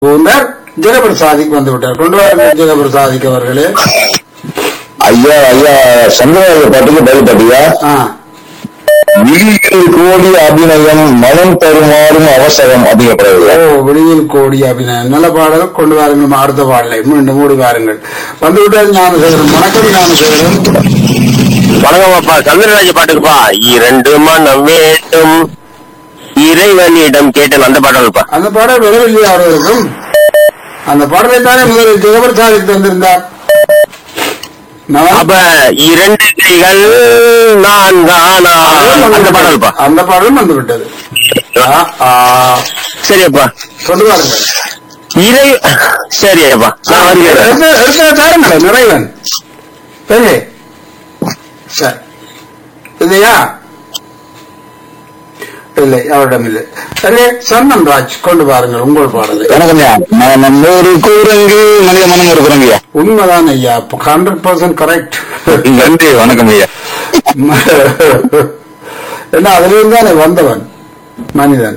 பூந்தார் ஜெகபிரசாதிக்கு வந்து விட்டார் கொண்டு வாருங்கள் ஜெகபிரசாதிக்கு அவர்களே ஐயா ஐயா சந்திரபாபு பாட்டுக்கு பதில் பாட்டியா ஆ விழிகள் கோடி அபிநயம் மனம் தருமாறும் அவசரம் ஓ அப்படிங்கப்படுது வெளியில் கோடி அபிநயம் நல்ல பாடல் கொண்டு வாருங்கள் அடுத்த பாடலை மீண்டும் மூடி வாருங்கள் வந்து விட்டார் ஞானசேகரன் வணக்கம் ஞானசேகரன் வணக்கம் அப்பா சந்திரராஜ பாட்டுக்குப்பா இரண்டு மனம் வேண்டும் இறைவனிடம் கேட்டேன் அந்த பாடல்ப்பா அந்த பாடல் வரவில்லை அவர்களுக்கும் அந்த பாடலை தானே முதலில் ஜெகபிரசாதிக்கு தந்திருந்தார் நான் அப்ப இரண்டு கைகள் நான் தானா அந்த பாடல்ப்பா அந்த பாடலும் வந்து விட்டது ஆ, ஆ. சரி அப்பா கொண்டு வாருங்கள் இறை சரி அப்பா நான் வருகிறேன் எடுத்து- எடுத்து தாருங்களேன் நிறைவன் சரி சரி இல்லையா இல்லை அவரிடம் இல்லை சரி சந்தன் ராஜ் கொண்டு பாருங்கள் உங்கள் பாடலை வணக்கம்யா நான் நம்ம ஒரு குரங்கு மனித மனம் ஒரு குரங்குயா உண்மைதான் ஐயா ஹண்ட்ரட் பர்சன்ட் கரெக்ட் நன்றி வணக்கம் ஐயா ஏன்னா அதிலிருந்து தானே வந்தவன் மனிதன்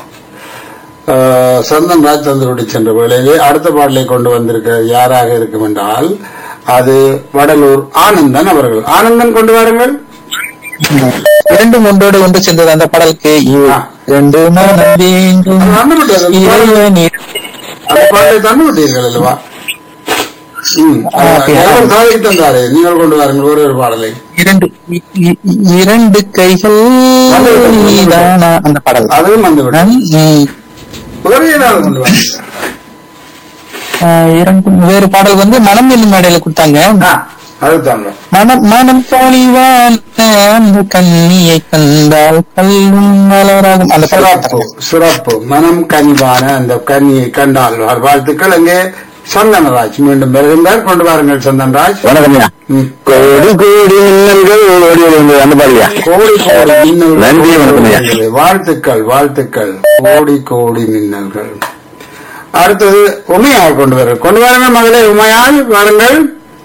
ஆஹ், சந்தன் ராஜ் தந்துவிட்டு சென்ற வேளையிலே அடுத்த பாடலை கொண்டு வந்திருக்க யாராக இருக்கும் என்றால் அது வடலூர் ஆனந்தன் அவர்கள் ஆனந்தன் கொண்டு வாருங்கள் இரண்டும் ஒன்றோடு ஒன்று சென்றது அந்த பாடலுக்கு ஆ. இரண்டு மனம் வேண்டும் அது வந்து விட்டது. அந்த பாடல் இறைவனி- அந்த பாடலை தந்து விட்டீர்கள் அல்லவா ம் ஆ, ஓகே. அவர் சாதிக்கு தந்தாரே நீங்கள் கொண்டு வாருங்கள் ஒரு ஒரு பாடலை இரண்டு இ- இ- இரண்டு கைகள் வந்து விட்டது. நீதானா அந்த பாடல் அதுவும் வந்து விட்டது நான், ம், ஒரே நாள் கொண்டு வாருங்கள் ஆ, இரண்டு வேறு பாடல் வந்து மனம் என்னும் மேடையில கொடுத்தாங்க ஆ, அதுதாங்க மனம் மனம் கழிவான அந்த கண்ணியை கண்டால் கல்லும் மலராகும் அந்த சிறப்பு பாடல் சிறப்பு மனம் கனிவான அந்த கனியை கண்டால் வாழ்- வாழ்த்துக்கள் அங்கே சந்தனராஜ் மீண்டும் வருகின்றார் கொண்டு வாருங்கள் சந்தன்ராஜ் வணக்கம்யா ம். கோடி கோடி மின்னல்கள் ஓடி வருகிறது அந்த பாடியா கோடி கோடி மின்னல்கள் நன்றி, வணக்கம் ஐயா. வாழ்த்துக்கள் வாழ்த்துக்கள் கோடி கோடி மின்னல்கள் அடுத்தது உமையால் கொண்டு வர கொண்டு வாருங்கள் மகளே உமையால் வாருங்கள்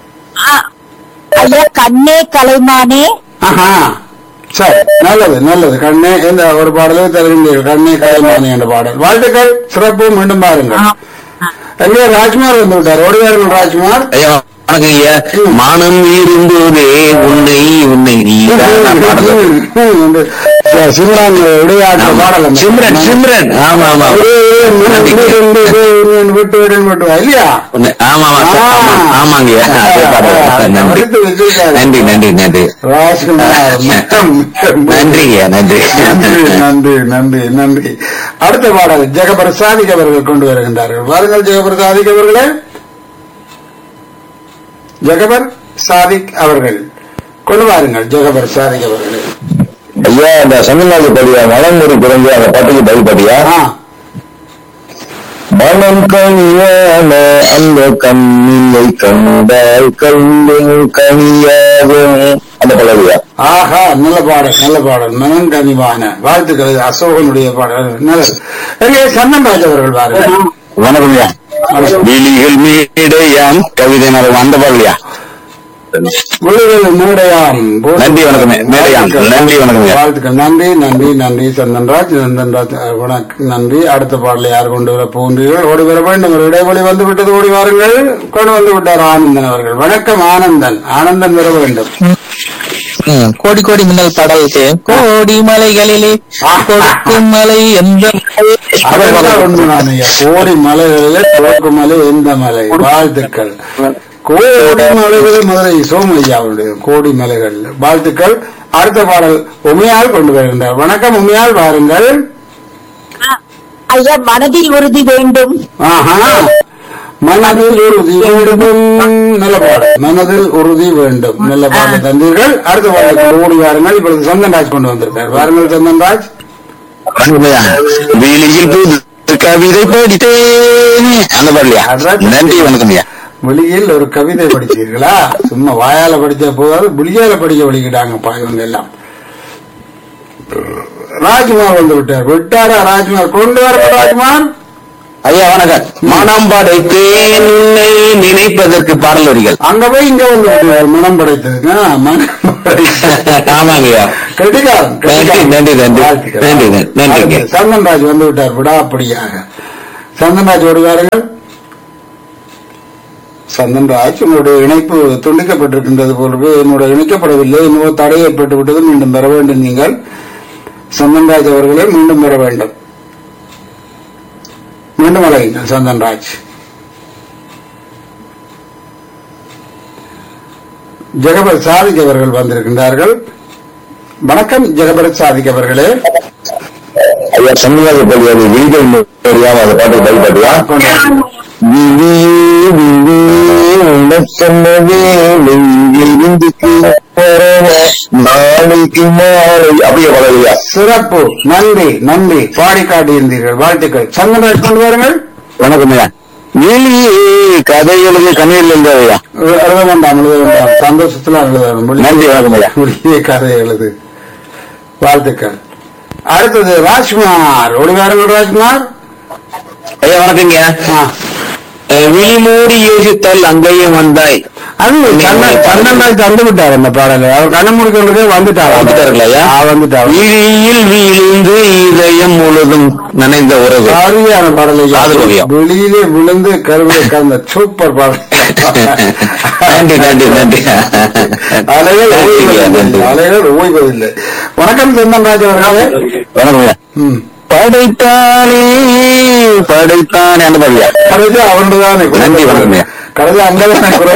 ஐயா கண்ணே கலைமானே ஆஹா சரி நல்லது நல்லது கண்ணே இந்த ஒரு பாடலை தருகின்றீர்கள் கண்ணே கலைமானி என்ற பாடல் வாழ்த்துக்கள் சிறப்பு மீண்டும் பாருங்கள் எங்கே ராஜ்குமார் வந்து விட்டார் ஓடி வாருங்கள் ராஜ்குமார் ஐயா வணக்கம் ஐயா மானம் இருந்ததே உன்னை உன்னை நீ சிம்ரான் விளையாட்டு பாடல் அந்த. சிம்ரன் சிம்ரன் ஆமா ஆமா ஒரே மனம் விட்டு விட்டு விட்டு விட்டு விட்டு வா, இல்லையா உன்னை- ஆமா ஆமா சார், ஆமா ஆமாங்க ஐயா. அதே பாட்டு. நன்றி படித்து வச்சிருக்காரு. நன்றி நன்றி நன்றி ராஜ்குமார் மிக்கம், மிக்கம் நன்றி ஐயா நன்றி நன்றி நன்றி நன்றி நன்றி அடுத்த பாடல் ஜெகபிரசாதிக் அவர்கள் கொண்டு வருகின்றார்கள் வாருங்கள் ஜெகபிரசாதிக் அவர்களே ஜெகபர் சாதிக் அவர்கள் கொண்டு வாருங்கள் ஜெகபர் சாதிக் அவர்களே ஐயா இந்த சங்கநாத பாடியா மனம் ஒரு குரங்கு அந்த பாட்டுக்கு பதில் பாட்டியா ஆ மனம் கனியான அந்த கண்ணிலை கண்டால் கல்லில் கனியாகும் அந்த பழவியா ஆஹா நல்ல பாடல் நல்ல பாடல் மனம் கனிவான வாழ்த்துக்கள் இது அசோகனுடைய பாடல் நல்லது எங்கே சந்தன்ராஜ் அவர்கள் வாருங்கள் வணக்கம் ஐயா விழிகள் மேடையாம் கவிதை மரம் அந்த பாடலையா விழுதல் மேடையாம் நன்றி வணக்கமே. மேடையாம். நன்றி வணக்கமே. வாழ்த்துக்கள் நன்றி நன்றி நன்றி சந்தன்ராஜ் சந்தன்ராஜ் அஹ், வணக்கம் நன்றி அடுத்த பாடலை யார் கொண்டு வர போகின்றீர்கள் ஓடி வர வேண்டும் ஒரு இடைவெளி வந்து விட்டது ஓடி வாருங்கள் கொண்டு வந்து விட்டார் ஆனந்தன் அவர்கள் வணக்கம் ஆனந்தன் ஆனந்தன் வர வேண்டும் ம், கோடி கோடி மின்னல் பாடலுக்கு கோடி மலைகளிலே கொடுக்கும் மலை எந்த மலை? அதெல்லாம் உண்மைதான் ஐயா கோடி மலைகளிலே தோக்கு மலை எந்த மலை வாழ்த்துக்கள் கோடி மலைகள் மதுரை சோமையா அவருடைய கோடி மலைகள் வாழ்த்துக்கள் அடுத்த பாடல் உமையால் கொண்டு வருகின்றார் வணக்கம் உமையால் வாருங்கள் ஐயா மனதில் உறுதி வேண்டும் ஆஹா மனதில் உறுதி வேண்டும் நல்ல பாடல் மனதில் உறுதி வேண்டும் நல்ல பாடல் தந்தீர்கள் அடுத்த பாடலுக்கு ஓடி வாருங்கள் இப்பொழுது சந்தன்ராஜ் கொண்டு வந்திருக்கார் வாருங்கள் சந்தன்ராஜ் வணக்கம் ஐயா விழியில் புது கவிதை படித்தேன் அந்த பாடலையா நன்றி வணக்கம் ஐயா வெளியில் ஒரு கவிதை படிச்சீர்களா சும்மா வாயால படிச்ச போதாது வெளியால படிக்க படிக்கிட்டாங்கப்பா இவங்க எல்லாம் ராஜ்குமார் வந்து விட்டார் விட்டாரா ராஜ்குமார் கொண்டு வர ராஜ்குமார் ஐயா வணக்கம் மனம் படைத்தேன் உன்னை நினைப்பதற்கு பாடல் வரிகள் அங்க போய் இங்க வந்து விட்டார் மனம் படைத்தது ஆ, மனம் படைத்தது. ஆமாங்க ஐயா கெட்டிக்காரன், நன்றி, கெட்டிக்காரன். நன்றி, நன்றி. வாழ்த்துக்கள். நன்றி, நன்றி. அடுத்து சந்தன்ராஜ் வந்து விட்டார் விடாப்படியாக சந்தன்ராஜ் ஓடுவார்கள் சந்தன்ராஜ் உங்களுடைய இணைப்பு துண்டிக்கப்பட்டிருக்கின்றது போலவே என்னோட இணைக்கப்படவில்லை இன்னும் தடை ஏற்பட்டு விட்டது மீண்டும் பெற வேண்டும் நீங்கள் சந்தன்ராஜ் அவர்களே மீண்டும் பெற வேண்டும் மீண்டும் அழையுங்கள் சந்தன்ராஜ் ஜெகபர் சாதிக் அவர்கள் வந்திருக்கின்றார்கள் வணக்கம் ஜெகபர் சாதிக் அவர்களே ஐயா சண்முக பள்ளியாது வீடு தெரியாம அந்த பாட்டு பயன்பட்டியா விழியே விழியே உனச் சொன்ன வேளை இருந்துக்கு போறவ நாளைக்கு மாலை அப்படியே பழகையா சிறப்பு நன்றி நன்றி பாடி காட்டியிருந்தீர்கள் வாழ்த்துக்கள் சந்தன்ராஜ் கொண்டு வாருங்கள் வணக்கம் ஐயா வெளியே கதை எழுதி கண்ணீர் எழுதாதையா எழுத வேண்டாம் எழுத வேண்டாம் சந்தோஷத்துல எழுத வேண்டும் நன்றி வணக்கம் ஐயா முடிய கதை எழுது வாழ்த்துக்கள் அடுத்தது ராஜ்குமார் ஒளிவாருங்கள் ராஜ்குமார் ஐயா வணக்கங்க ஆ. விழி மூடி யோசித்தால் அங்கேயும் வந்தாய் அது கண்ணன் கண்ணன் தந்து விட்டார் அந்த பாடலை அவர் கண்ண முடிக்கிறதே வந்துட்டார் வந்துட்டாருங்களா ஐயா? ஆ, வந்துட்டார் விழியில் வீழ்ந்து இதயம் முழுதும் நனைந்த உறவு சரியான பாடலை காதல் ஓவியம். வெளியிலே விழுந்து கருவிலை கலந்த சூப்பர் பாடல் நன்றி நன்றி நன்றி அலைகள் நன்றி ஐயா, ஓய்வதில்லை நன்றி. அலைகள் ஓய்வதில்லை வணக்கம் செந்தன்ராஜ் அவர்களே வணக்கம் ஐயா ம் படைத்தானே படைத்தானே அந்த மாதிரியா கடைசி அவன்தானே நன்றி, வணக்கம் ஐயா. கடைசி அங்கதானே குறை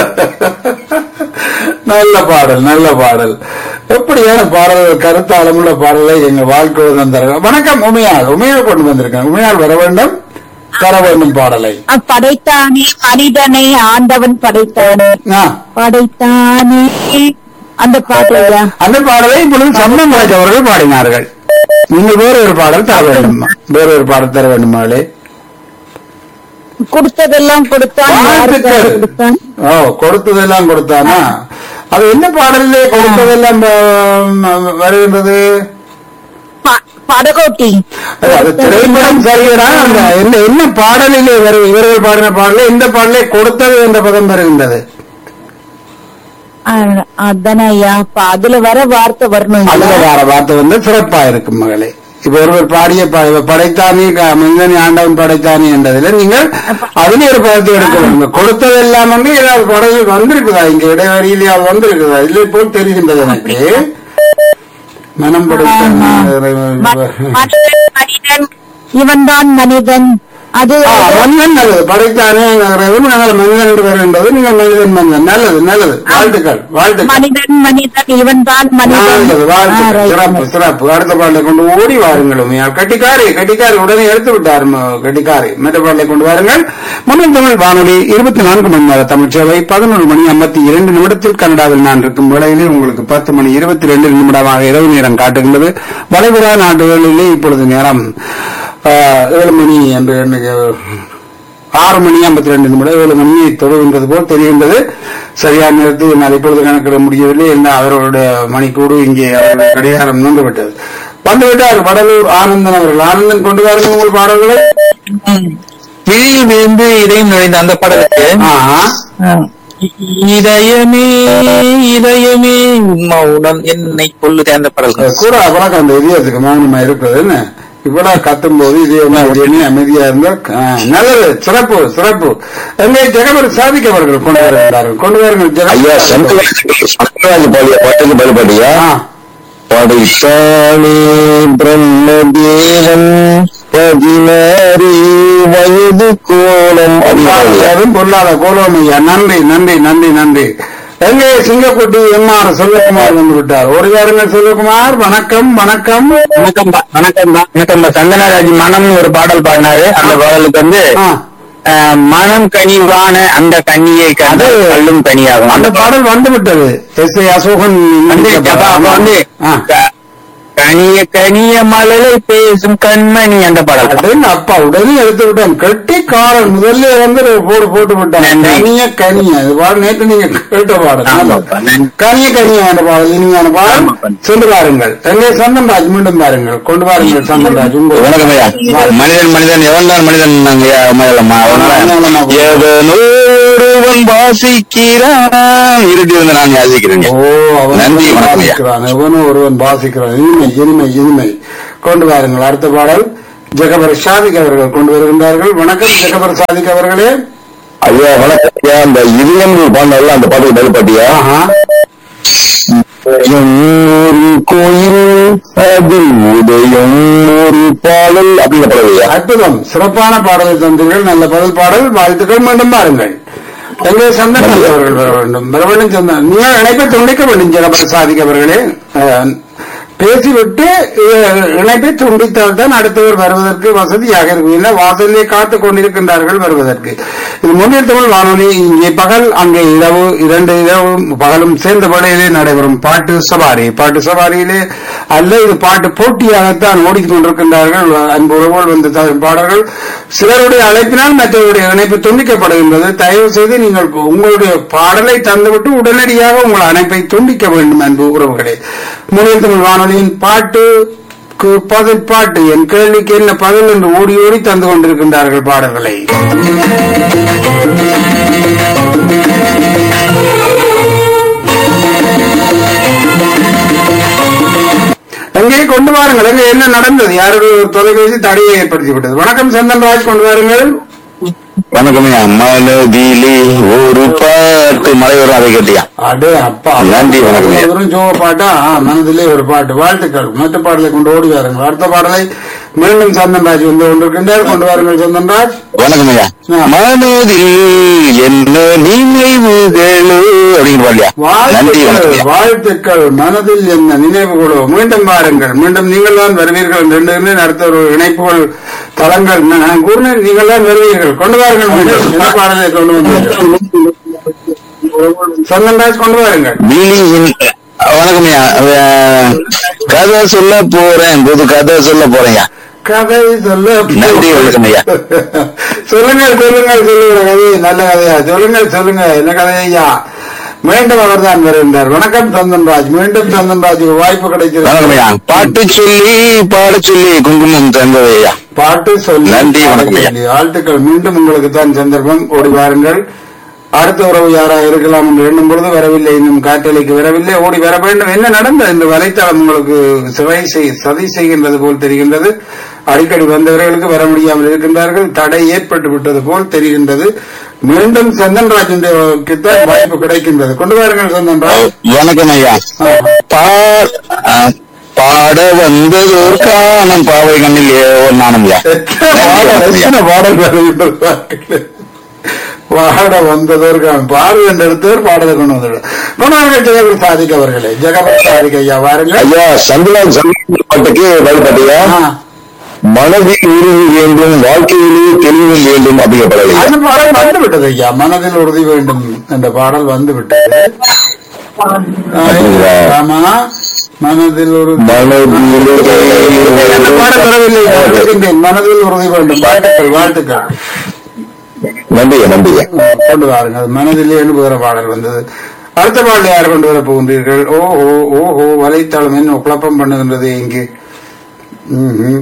நல்ல பாடல் நல்ல பாடல் எப்படியான பாடல்கள் கருத்தாளமுள்ள பாடலை எங்க வாழ்க்கையில் தந்தார்கள் வணக்கம் உமையாள் உமையாள் கொண்டு வந்திருக்கேன் உமையாள் வர வேண்டும் தர வேண்டும் பாடலை படைத்தானே மனிதனை ஆண்டவன் படைத்தானே ஆ, படைத்தானே அந்த பாட்டையா அந்த பாடலை இப்பொழுது சந்தன்ராஜ் அவர்கள் பாடினார்கள் நீங்கள் வேற ஒரு பாடல் தர வேண்டும் வேற ஒரு பாடல் தர வேண்டும் மகளே கொடுத்ததெல்லாம் கொடுத்தான் யாருக்காக வாழ்த்துக்கள். கொடுத்தான் ஓ கொடுத்ததெல்லாம் கொடுத்தானா அது என்ன பாடலிலே கொடுத்ததெல்லாம் ஆ, வருகின்றது ப- படகோட்டி அது அது திரைப்படம் சரியா அந்த என்ன என்ன பாடலிலே வரும் இவர்கள் பாடின பாடல இந்த பாடலே கொடுத்தது என்ற பதம் வருகின்றது அ- அதானே ஐயா அப்ப அதுல வர வார்த்தை வரணும் அதுல ஐயா. வார வார்த்தை வந்து சிறப்பா இருக்கும் மகளே இப்ப ஒருவர் பாடிய பா- இவ படைத்தானே க- மனிதன் ஆண்டவன் படைத்தானே என்றதுல நீங்கள் அதுல ஒரு பதத்தை எடுக்க வேண்டும் கொடுத்ததெல்லாம் வந்து ஏதாவது பாடல்கள் வந்திருக்குதா இங்க இடைவெளியிலே அது வந்திருக்குதா இல்லை போல் தெரிகின்றது எனக்கு மனம் படைத்த மனிதன் மனிதன் இவன்தான் மனிதன் அது ஆ, மனிதன் நல்லது படைத்தானே இறைவன் நாங்கள் மனிதன் என்று வருகின்றது நீங்கள் மனிதன் மனிதன் நல்லது நல்லது வாழ்த்துக்கள் வாழ்த்துக்கள் மனிதன் மனிதன் இவன்தான் மனிதன் நல்லது ஆ, வாழ்த்துக்கள் right. சிறப்பு சிறப்பு அடுத்த பாடலை கொண்டு ஓடி வாருங்கள் உமையால் கட்டிக்காரி கட்டிக்காரி உடனே எடுத்து விட்டார் ம- கட்டிக்காரி மற்ற பாடலை கொண்டு வாருங்கள் முன்னும் தமிழ் வானொலி இருபத்தி நான்கு மணி நேர தமிழ் சேவை பதினொரு மணி ஐம்பத்தி இரண்டு நிமிடத்தில் கனடாவில் நான் இருக்கும் வேளையிலே உங்களுக்கு பத்து மணி இருபத்தி ரெண்டு நிமிடமாக இரவு நேரம் காட்டுகின்றது வளைகுடா நாடுகளிலே இப்பொழுது நேரம் ஆ, ஏழு மணி என்று எண்ணுக- ஆறு மணி ஐம்பத்தி ரெண்டு நிமிடம் ஏழு மணியை தொடுகின்றது போல் தெரிகின்றது சரியான நேரத்தில் என்னால் இப்பொழுது கணக்கிட முடியவில்லை என்ன அவர்களுடைய மணிக்கூடு இங்கே அவருடைய கடிகாரம் நின்று விட்டது வந்துவிட்டார் வடலூர் ஆனந்தன் அவர்கள் ஆனந்தன் கொண்டு வாருங்கள் உங்கள் பாடல்களை விழியில் விழுந்து இதயம் நுழைந்த அந்த பாடலுக்கு ஆஹா. இதயமே இதயமே உன்மவுடன் என்னை கொள்ளுதே அந்த பாடல் கூட அப்புறம் அந்த இதயத்துக்கு மௌனமா இருக்கிறது என்ன இவ்வளவு கத்தும் போது இதயமா இதயமே அமைதியா இருந்தா ஆ, நல்லது சிறப்பு சிறப்பு எங்கே ஜெகபர் சாதிக் அவர்கள் கொண்டு வருகிறார்கள் கொண்டு வாருங்கள் ஐயா ஜெகபர் சந்திரராஜ் பாடிய பாட்டுக்கு பதில்பாட்டியா ஆ. படைத்தானே பிரம்மதேவன் பதினாறு வயது கோலம் அப்படின்னா அதுவும் பொருளாதார கோலோமையா நன்றி நன்றி நன்றி நன்றி எங்கே சிங்கக்குட்டி எம்ஆர் செல்வகுமார் வந்து விட்டார் ஒரு வாருங்கள் செல்வகுமார் வணக்கம் வணக்கம் வணக்கம் வணக்கம் வணக்கம் சந்தனராஜ் மனம் ஒரு பாடல் பாடினாரு அந்த பாடலுக்கு வந்து ஆ, அஹ், மனம் கனிவான அந்த கனியை கண்டு கல்லும் கனியாகும் அந்த பாடல் வந்து விட்டது எஸ் ஏ அசோகன் வந்து அப்ப அப்ப வந்து ஆ. க- கனிய கனிய மலரை பேசும் கண்மணி அந்த பாடல் அப்படின்னு அப்பா உடனே எடுத்து விட்டேன் கெட்டிக்காரன் முதல்ல வந்து ஒரு போடு போட்டு விட்டான் நன்றி. கனிய கனிய இது பாடல் நேற்று நீங்க கேட்ட பாடல் ஆமாப்பா, நன்றி. கனிய கனிய என்ற பாடல் இனிமையான பாடல் ஆமாப்பா. சென்று பாருங்கள் எங்கே சந்தன்ராஜ் மீண்டும் பாருங்கள் கொண்டு வாருங்கள் சந்தன்ராஜ் உங்கள் வணக்கம் ஐயா மனிதன் மனிதன் எவன்தான் மனிதன் நாங்க ஐயா, மயிலம்மா மயிலம்மா. எவனோருவன் வாசிக்கிறான் இருட்டி வந்து நான் யாசிக்கிறேன் ஓ அவன் நன்றி வணக்கம் ஐயா வாசிக்கிறான் எவனும் ஒருவன் வாசிக்கிறான் இனிமை இனிமை இனிமை கொண்டு வாருங்கள் அடுத்த பாடல் ஜெகபர் சாதிக் அவர்கள் கொண்டு வருகின்றார்கள் வணக்கம் ஜெகபர் சாதிக் அவர்களே ஐயா வணக்கம் ஐயா அந்த இதயம் பாடல அந்த பாட்டுக்கு பதில் பாட்டியா ஆஹா ஒரு கோயில் அதில் உதயம் ஒரு பாடல் அப்படிங்கிற பாடல் ஐயா அற்புதம் சிறப்பான பாடலை தந்தீர்கள் நல்ல பதில் பாடல் வாழ்த்துக்கள் மீண்டும் பாருங்கள் எங்கே சந்தன் அவர்கள் வர வேண்டும் வர வேண்டும் சந்தன் நீங்கள் இணைப்பை துண்டிக்க வேண்டும் ஜெகபர் சாதிக் அவர்களே அஹ், பேசிவிட்டு அஹ், இணைப்பை துண்டித்தால் தான் அடுத்தவர் வருவதற்கு வசதியாக இருக்கும் இல்லை வாசலிலே காத்துக் கொண்டிருக்கின்றார்கள் வருவதற்கு இது முன்னில் தமிழ் வானொலி இங்கே பகல் அங்கே இரவு இரண்டு இரவும் பகலும் சேர்ந்த வேளையிலே நடைபெறும் பாட்டு சவாரி பாட்டு சவாரியிலே அல்ல இது பாட்டு போட்டியாகத்தான் ஓடிக்கொண்டிருக்கின்றார்கள் அன்பு உறவுகள் வந்து த- பாடல்கள் சிலருடைய அழைப்பினால் மற்றவருடைய இணைப்பு துண்டிக்கப்படுகின்றது தயவு செய்து நீங்கள் உங்களுடைய பாடலை தந்துவிட்டு உடனடியாக உங்கள் அணைப்பை துண்டிக்க வேண்டும் அன்பு உறவுகளே முன்னில் தமிழ் வானொலியின் பாட்டு கு- பதில் பாட்டு என் கேள்விக்கு என்ன பதில் என்று ஓடி ஓடி தந்து கொண்டிருக்கின்றார்கள் பாடல்களை அங்கே கொண்டு வாருங்கள் அங்கே என்ன நடந்தது யாருடைய ஒரு தொலைபேசி தடையை ஏற்படுத்தி விட்டது வணக்கம் சந்தன்ராஜ் கொண்டு வாருங்கள் வணக்கம் ஐயா மனதிலே ஒரு பாட்டு மலை வரும் அதை கேட்டியா அடே அப்பா நன்றி, வணக்கம் ஐயா. வெறும் ஜோக பாட்டா ஆ, மனதிலே ஒரு பாட்டு வாழ்த்துக்கள் மற்ற பாடலை கொண்டு ஓடி வாருங்கள் அடுத்த பாடலை மீண்டும் சந்தன்ராஜ் வந்து கொண்டிருக்கின்றார் கொண்டு வாருங்கள் சந்தன்ராஜ் வணக்கம் ஐயா ஆ. மனதில் என்ன நினைவுகள் அப்படிங்கிற பாடலையா நன்றி வணக்கம் வாழ்த்துக்கள் ஐயா வாழ்த்துக்கள் மனதில் என்ன நினைவுகளோ மீண்டும் பாருங்கள் மீண்டும் நீங்கள் தான் வருவீர்கள் ரெண்டு இருந்து அடுத்த ஒரு இணைப்புகள் தளங்கள் நான் கூறினேன் நீங்கள் தான் வருவீர்கள் கொண்டு வாருங்கள் மீண்டும் என்ன பாடலை கொண்டு வந்தீர்கள் சந்தன்ராஜ் கொண்டு வாருங்கள் விழியின் வணக்கம் ஐயா அஹ், கதை சொல்ல போறேன் புது கதை சொல்ல போறேன் கதை சொல்ல நன்றி, வணக்கம் ஐயா. சொல்லுங்கள் சொல்லுங்கள் சொல்லுங்கள் கதை நல்ல கதையா சொல்லுங்கள் சொல்லுங்க என்ன கதையா மீண்டும் அவர் தான் வருகின்றார் வணக்கம் சந்தன்ராஜ் மீண்டும் சந்தன்ராஜுக்கு வாய்ப்பு வணக்கம் ஐயா கிடைக்கிறது பாட்டு சொல்லி பாட சொல்லி குங்குமம் தந்தது ஐயா பாட்டு சொல்லி நன்றி, வணக்கம் ஐயா. பாடச் சொல்லி. வாழ்த்துக்கள் மீண்டும் உங்களுக்கு தான் சந்தர்ப்பம் ஓடி வாருங்கள் அடுத்த உறவு யாராக இருக்கலாம் என்று எண்ணும் பொழுது வரவில்லை இன்னும் காற்றலைக்கு வரவில்லை ஓடி வர வேண்டும் என்ன நடந்தது இந்த வலைத்தளம் உங்களுக்கு சிறை செய் சதி செய்கின்றது போல் தெரிகின்றது அடிக்கடி வந்தவர்களுக்கு வர முடியாமல் இருக்கின்றார்கள் தடை ஏற்பட்டு விட்டது போல் தெரிகின்றது மீண்டும் சந்தன்ராஜனுக்கு தான் வாய்ப்பு கிடைக்கின்றது கொண்டு வாருங்கள் சந்தன்ராஜ் வணக்கம் ஐயா பா- அஹ், பாட வந்தது ஒரு காணம் பாவை கண்ணில் ஒரு நாணம் ஐயா எத்தனை பாடல், எத்தனை பாடல் வருகின்றது பாட வந்ததோர் பாடு என்று எடுத்தவர் பாடலை கொண்டு வந்துள்ளார் கொண்டார்கள் ஜெகபர் சாதிக் அவர்களே ஜெகபர் சாதிக் ஐயா வாருங்கள் ஐயா சந்திரன் சந்திரன் பாட்டுக்கு பதில் பாட்டியா ஆ, மனதில் உறுதி வேண்டும் வாழ்க்கையிலே தெளிவு வேண்டும் அப்படிங்கிற பாடல் ஐயா அந்த பாடல் வந்து விட்டது ஐயா மனதில் உறுதி வேண்டும் என்ற பாடல் வந்து விட்டது ஆ, அப்படிங்களா? ஆமா மனதில் ஒரு மனதிலே அந்த பாடல் வரவில்லை நான் இருக்கின்றேன். மனதில் உறுதி வேண்டும் வாழ்த்துக்கள் வாழ்த்துக்கள் நன்றியா நன்றியா கொண்டு வாருங்கள் மனதிலே எழுப்புகிற பாடல் வந்தது அடுத்த பாடல் யார் கொண்டு வர போகின்றீர்கள் ஓ ஓ ஓ ஓ வலைத்தளம் என்ன குழப்பம் பண்ணுகின்றது இங்கு ம்ஹும்.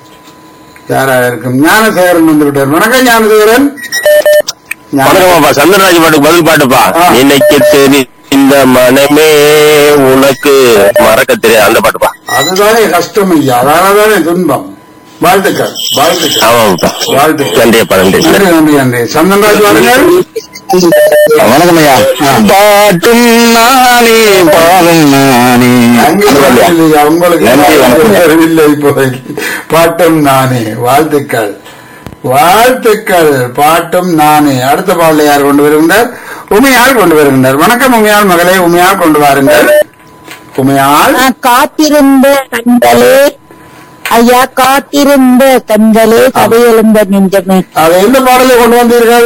யாராக இருக்கும் ஞானசேகரன் வந்து விட்டார் வணக்கம் ஞானசேகரன் ஞான- வணக்கம்ப்பா சந்திரராஜ் பாட்டுக்கு பதில் பாட்டுப்பா ஆ. நினைக்க தெரி இந்த மனமே உனக்கு மறக்க தெரியாது அந்த பாட்டுப்பா அதுதானே கஷ்டம் ஐயா அதனாலதானே துன்பம் வாழ்த்துக்கள் வாழ்த்துக்கள் ஆமாப்பா வாழ்த்துக்கள் நன்றியப்பா நன்றி நன்றி நன்றி நன்றி சந்தன்ராஜ் வாருங்கள் வணக்கம் ஐயா பாட்டும் நானே பாடும் நானே அங்கே அந்த பாடலையா? இல்லையா, உங்களுக்கு நன்றி, வணக்கம். இல்லை இப்போதைக்கு பாட்டும் நானே வாழ்த்துக்கள் வாழ்த்துக்கள் பாட்டும் நானே அடுத்த பாடலை யார் கொண்டு வருகின்றார் உமையால் கொண்டு வருகின்றார் வணக்கம் உமையால் மகளே உமையால் கொண்டு வாருங்கள் உமையால் ஆ, காத்திருந்த கண்களே ஐயா காத்திருந்த கண்களே கதையெழுந்த நெஞ்சமே அதை எந்த பாடலை கொண்டு வந்தீர்கள்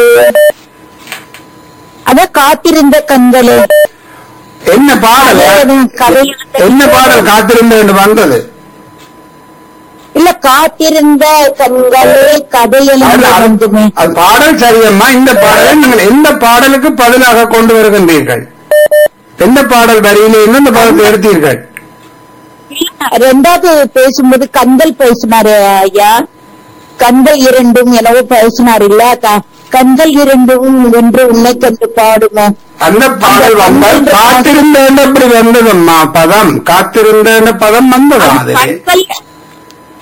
அத காத்திருந்த கண்களே என்ன பாடல் கதையெழுந்த என்ன பாடல் காத்திருந்த என்று வந்தது இல்ல காத்திருந்த கண்களே கதையெழுந்த அது- நெஞ்சமே அது பாடல் சரியம்மா இந்த பாடலை நீங்கள் எந்த பாடலுக்கு பதிலாக கொண்டு வருகின்றீர்கள் எந்த பாடல் வரியிலே இருந்து இந்த பாடத்தை எடுத்தீர்கள் ரெண்டாவது பேசும்போது கண்கள் பேசினாரு ஐயா கண்கள் இரண்டும் எனவோ பேசினார் இல்ல க- கண்கள் இரண்டும் என்று உன்னை கண்டு பாடுமோ அந்த பாடல் வந்தால் காத்திருந்தேன் எப்படி வந்ததம்மா பதம் காத்திருந்தேன் பதம் வந்ததா அது கண்கள்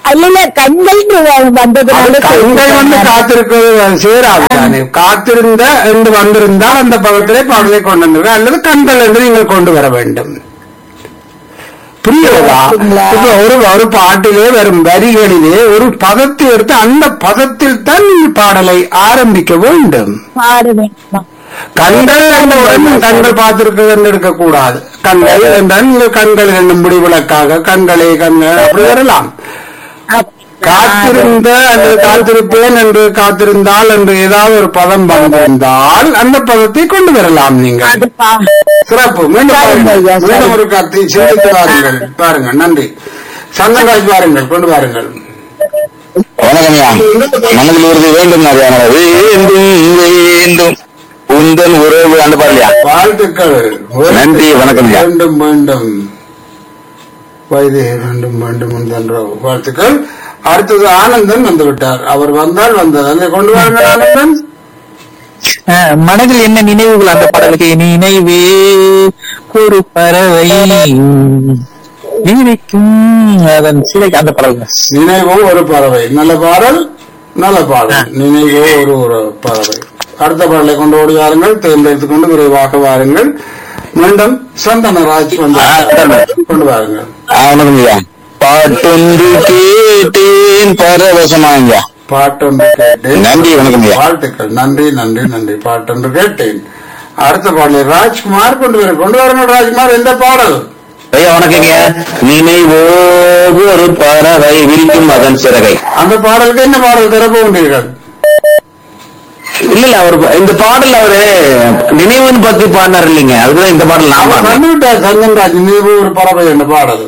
அல்ல கண்கள் வந்ததுனால கண்கள் வந்து காத்திருக்கிறது சேராது தானே காத்திருந்த என்று வந்திருந்தால் அந்த பதத்திலே பாடலை கொண்டு வந்திருக்க அல்லது கண்கள் என்று நீங்கள் கொண்டு வர வேண்டும் புரியுதா அப்படிங்களா? இப்ப ஒரு ஒரு பாட்டிலே வரும் வரிகளிலே ஒரு பதத்தை எடுத்து அந்த பதத்தில் தான் நீங்கள் பாடலை ஆரம்பிக்க வேண்டும் பாட வேண்டுமா கண்கள் என்றவுடன் கண்கள் பார்த்திருக்கிறது என்று எடுக்கக்கூடாது கண்கள் என்றால் நீங்கள் கண்கள் என்னும் முடிவிலக்காக கண்களே கண்கள் அப்படி வரலாம் காத்திருந்த அல்லது காத்திருப்பேன் என்று காத்திருந்தால் என்று ஏதாவது ஒரு பதம் வந்திருந்தால் அந்த பதத்தை கொண்டு வரலாம் நீங்கள் அது பா- சிறப்பு மீண்டும் சரிங்க பாருங்கள். ஐயா, சரி. மீண்டும் ஒரு கத்தி சிந்தித்து பாருங்கள் பாருங்கள் நன்றி சந்தகாஜ் பாருங்கள் கொண்டு வாருங்கள் வணக்கம்யா மனதில் உறுதி வேண்டும் நிறையான வேண்டும் வேண்டும் உந்தன் உறவு அந்த பாடலையா வாழ்த்துக்கள் நன்றி, வணக்கம் ஐயா. மீண்டும் மீண்டும் வயது மீண்டும் மீண்டும் என்ற வாழ்த்துக்கள் அடுத்தது ஆனந்தன் வந்து விட்டார் அவர் வந்தால் வந்தது அங்கே கொண்டு வாருங்கள் ஆனந்தன் அஹ், மனதில் என்ன நினைவுகள் அந்த பாடலுக்கு நினைவே ஒரு பறவை விரிக்கும் அதன் சிலை அந்த பாடலுங்க நினைவோ ஒரு பறவை நல்ல பாடல் நல்ல பாடல் நினைவோ ஒரு ஒரு பறவை அடுத்த பாடலை கொண்டு ஓடி வாருங்கள் தேர்ந்தெடுத்துக் கொண்டு விரைவாக வாருங்கள் மீண்டும் சந்தனராஜ் வந்து கொண்டு வாருங்கள் வணக்கம்யா பாட்டொன்று கேட்டேன் பரவசமாங்க பாட்டொன்று கேட்டேன் நன்றி, வணக்கம் ஐயா. வாழ்த்துக்கள் நன்றி நன்றி நன்றி பாட்டொன்று கேட்டேன் அடுத்த பாடலை ராஜ்குமார் கொண்டு வர கொண்டு வரணும் ராஜ்குமார் எந்த பாடல் ஐயா வணக்கங்க நினைவோ ஒரு பறவை விரிக்கும் அதன் சிறகை அந்த பாடலுக்கு என்ன பாடல் திறப்பு கொண்டீர்கள் இல்ல இல்ல அவர் இந்த பாடல் அவரு நினைவுன்னு பத்தி பாடினார் இல்லைங்க அதுதான் இந்த பாடல் நான் அவர் பாடினேன். வந்துவிட்டார் சந்தன்ராஜ் நினைவு ஒரு பறவை என்ற பாடல்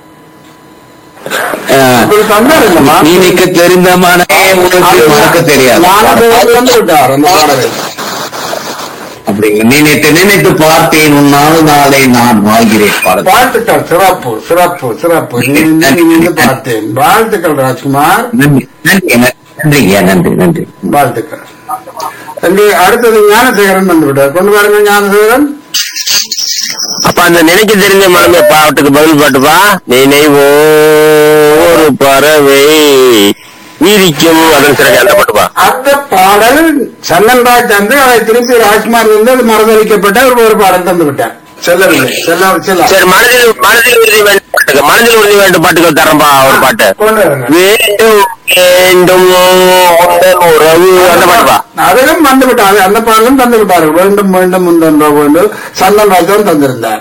அஹ், இப்படி தந்தார் இல்லம்மா நீனிக்கு தெரிந்த மனமே உனக்கு மறக்க தெரியாது ஞானதேவர் வந்து விட்டார் அந்த பாடலை அப்படிங்க நினைத்து நினைத்து பார்த்தேன் உன்னால் நாளை நான் வாழ்கிறேன் பாடல் வாழ்த்துக்கள் சிறப்பு சிறப்பு சிறப்பு நினைந்து நினைந்து பார்த்தேன் வாழ்த்துக்கள் ராஜ்குமார் நன்றி நன்றி நன்றிங்க நன்றி நன்றி வாழ்த்துக்கள் இங்கே அடுத்தது ஞானசேகரன் வந்து விட்டார் கொண்டு வாருங்க ஞானசேகரன் அப்ப அந்த நினைக்க தெரிஞ்ச மனமே பாட்டுக்கு பதில் பாட்டுப்பா நினைவோ ஒரு பறவை வீதிக்கும் அதன் சிறகு அந்த பாட்டுப்பா அந்த பாடல் சந்தன்ராஜ் வந்து அதை திருப்பி ராஜ்குமார் வந்து அது மறுதளிக்கப்பட்ட ஒரு ஒரு பாடல் தந்து விட்டார் செல்லவில்லை செல்ல செல்ல சரி மனதில் மனதில் உறுதி வேண்டும் பாட்டுக்கு மனதில் உறுதி வேண்டும் பாட்டுக்கு தரம்பா ஒரு பாட்டு கொண்டு வருங்க வேண்டும் வேண்டும் உந்தன் உறவு அந்த பாட்டுப்பா அதிலும் வந்து விட்டார் அந்த பாடலும் தந்து விட்டார்கள் வேண்டும் வேண்டும் முந்தன்ற வேண்டும் சந்தன்ராஜ் தான் தந்திருந்தார்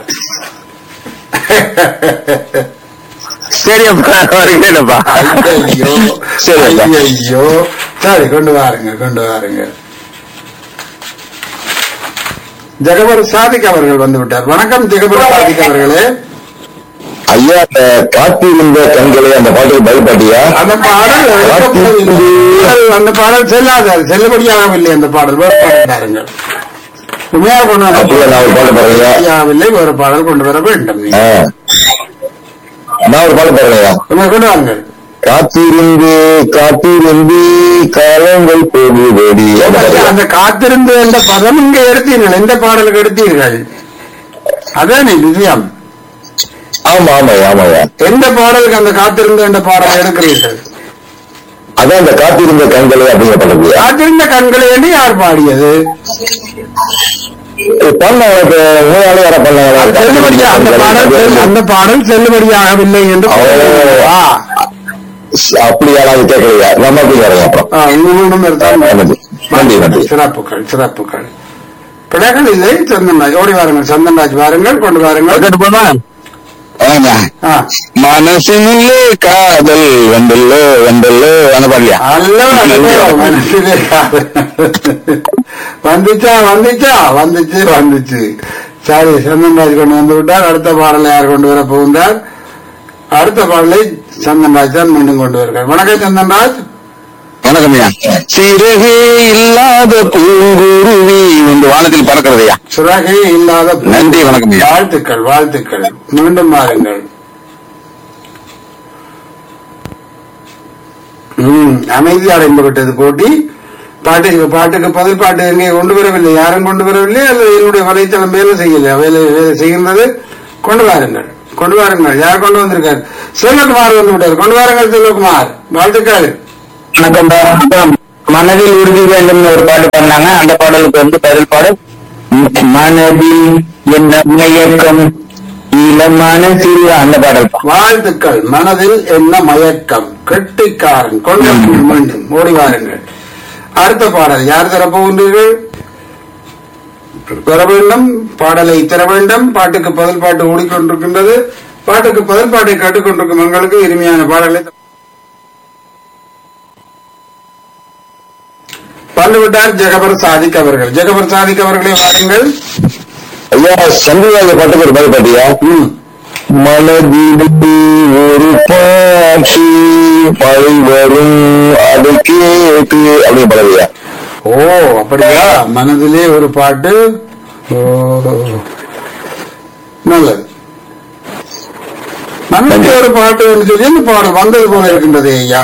சரி அப்பா வருகிறேன்ப்பா ஐயோ சரி, ஐயா. ஐயோ சரி கொண்டு வாருங்க கொண்டு வாருங்க ஜெகபர் சாதிக் அவர்கள் வந்து விட்டார் வணக்கம் ஜெகபர் சாதிக் அவர்களே ஐயா அந்த காத்திருந்த கண்களை அந்த பாட்டுக்கு பதில் பாட்டியா அந்த பாடல் எழுதப்படவில்லை. அந்த பாடல் செல்லாது அது செல்லுபடியாகவில்லை அந்த பாடல் வேறு பாடல் தாருங்கள் உண்மையாக கொண்டு வர அப்படியா நான் ஒரு பாட்டு பாடுறேன் செல்லுபடியாகவில்லை வேறு பாடல் கொண்டு வர வேண்டும் ஆ. நீங்கள். நான் ஒரு பாட்டு பாடுறேன் உண்மை கொண்டு வாருங்கள் காத்திருந்து காத்திருந்து காலங்கள் போகுதடி அந்த பாட்டு. அந்த காத்திருந்து என்ற பதம் இங்க எடுத்தீர்கள் எந்த பாடலுக்கு எடுத்தீர்கள் அதானே விஷயம் ஆமா ஆமா ஆமாயா எந்த பாடலுக்கு அந்த காத்திருந்து என்ற பாடலை எடுக்கிறீர்கள் அதான் அந்த காத்திருந்த கண்களை அப்படிங்கிற பாட்டு காத்திருந்த கண்களை என்று யார் பாடியது பண்ண மூணாளு யார அது செல்லுபடியா அந்த பாடல் செல்- அந்த பாடல் செல்லுபடியாகவில்லை என்று ஓ. ஆ, அப்படியா நான் கேட்கலையா நம்ம அப்படி வரேன் அப்புறம் ஆ, இன்னும் இன்னும் இருந்தால் நன்றி நன்றி நன்றி சிறப்புகள் சிறப்புகள் பிள்ளைகள் இல்லை சந்தன்ராஜ் ஓடி வாருங்கள் சந்தன்ராஜ் வாருங்கள் கொண்டு வாருங்கள் போமா ஆமா. ஆ, மனசினுள்ளே காதல் வந்தல்லோ வந்தல்லோ அந்த பாடலையா அல்ல அல்ல, மனசிலே காதல். வந்துச்சா வந்துச்சா வந்துச்சு வந்துச்சு சரி சந்தன்ராஜ் கொண்டு வந்து விட்டார் அடுத்த பாடலை யார் கொண்டு வர போகின்றார் அடுத்த பாடலை சந்தன்ராஜ் தான் மீண்டும் கொண்டு வருகிறார் வணக்கம் சந்தன்ராஜ் வணக்கம்யா சிறகே இல்லாத பூங்குருவி வந்து வானத்தில் பறக்கிறதையா சுரகே இல்லாத பூ. நன்றி, வணக்கம் ஐயா. வாழ்த்துக்கள் வாழ்த்துக்கள் மீண்டும் வாருங்கள் ம், அமைதி அடைந்து விட்டது போட்டி பாட்டுக்கு பாட்டுக்கு பதில் பாட்டு எங்கே கொண்டு வரவில்லை யாரும் கொண்டு வரவில்லை அல்லது என்னுடைய வலைத்தளம் வேலை செய்யலை வேலை வேலை செய்கின்றது கொண்டு வாருங்கள் கொண்டு வாருங்கள் யார் கொண்டு வந்திருக்காரு செல்வகுமார் வந்து விட்டார் கொண்டு வாருங்கள் செல்வகுமார் வாழ்த்துக்கள் வணக்கம் மனதில் உறுதி வேண்டும் ஒரு பாட்டு பண்ணாங்க அந்த பாடலுக்கு வந்து பதில் பாடல் மனதில் என்ன மயக்கம் இளமான சிறு அந்த பாடல் பா. வாழ்த்துக்கள் மனதில் என்ன மயக்கம் கெட்டிக்காரன் கொண்டு மீண்டும் ஓடி வாருங்கள் அடுத்த பாடல் யார் தரப்போகின்றீர்கள் பெற வேண்டும் பாடலை தர வேண்டும் பாட்டுக்கு பதில் பாட்டு ஓடிக்கொண்டிருக்கின்றது பாட்டுக்கு பதில் பாட்டை கேட்டுக்கொண்டிருக்கும் எங்களுக்கு இனிமையான பாடலை த- வந்துவிட்டார் ஜெகபர் சாதிக் அவர்கள் ஜெகபர் சாதிக் அவர்களை வாருங்கள் ஐயா சந்திராஜ பாட்டுக்கு ஒரு பதில் பாட்டியா ம். மனதில் ஒரு பாட்டு மழை வரும் அது கேட்டு அப்படின்னு பாடலையா ஓ அப்படியா மனதிலே ஒரு பாட்டு ஓ நல்லது மனதிலே ஒரு பாட்டு என்று சொல்லி இந்த பாடல் வந்தது போல இருக்கின்றது ஐயா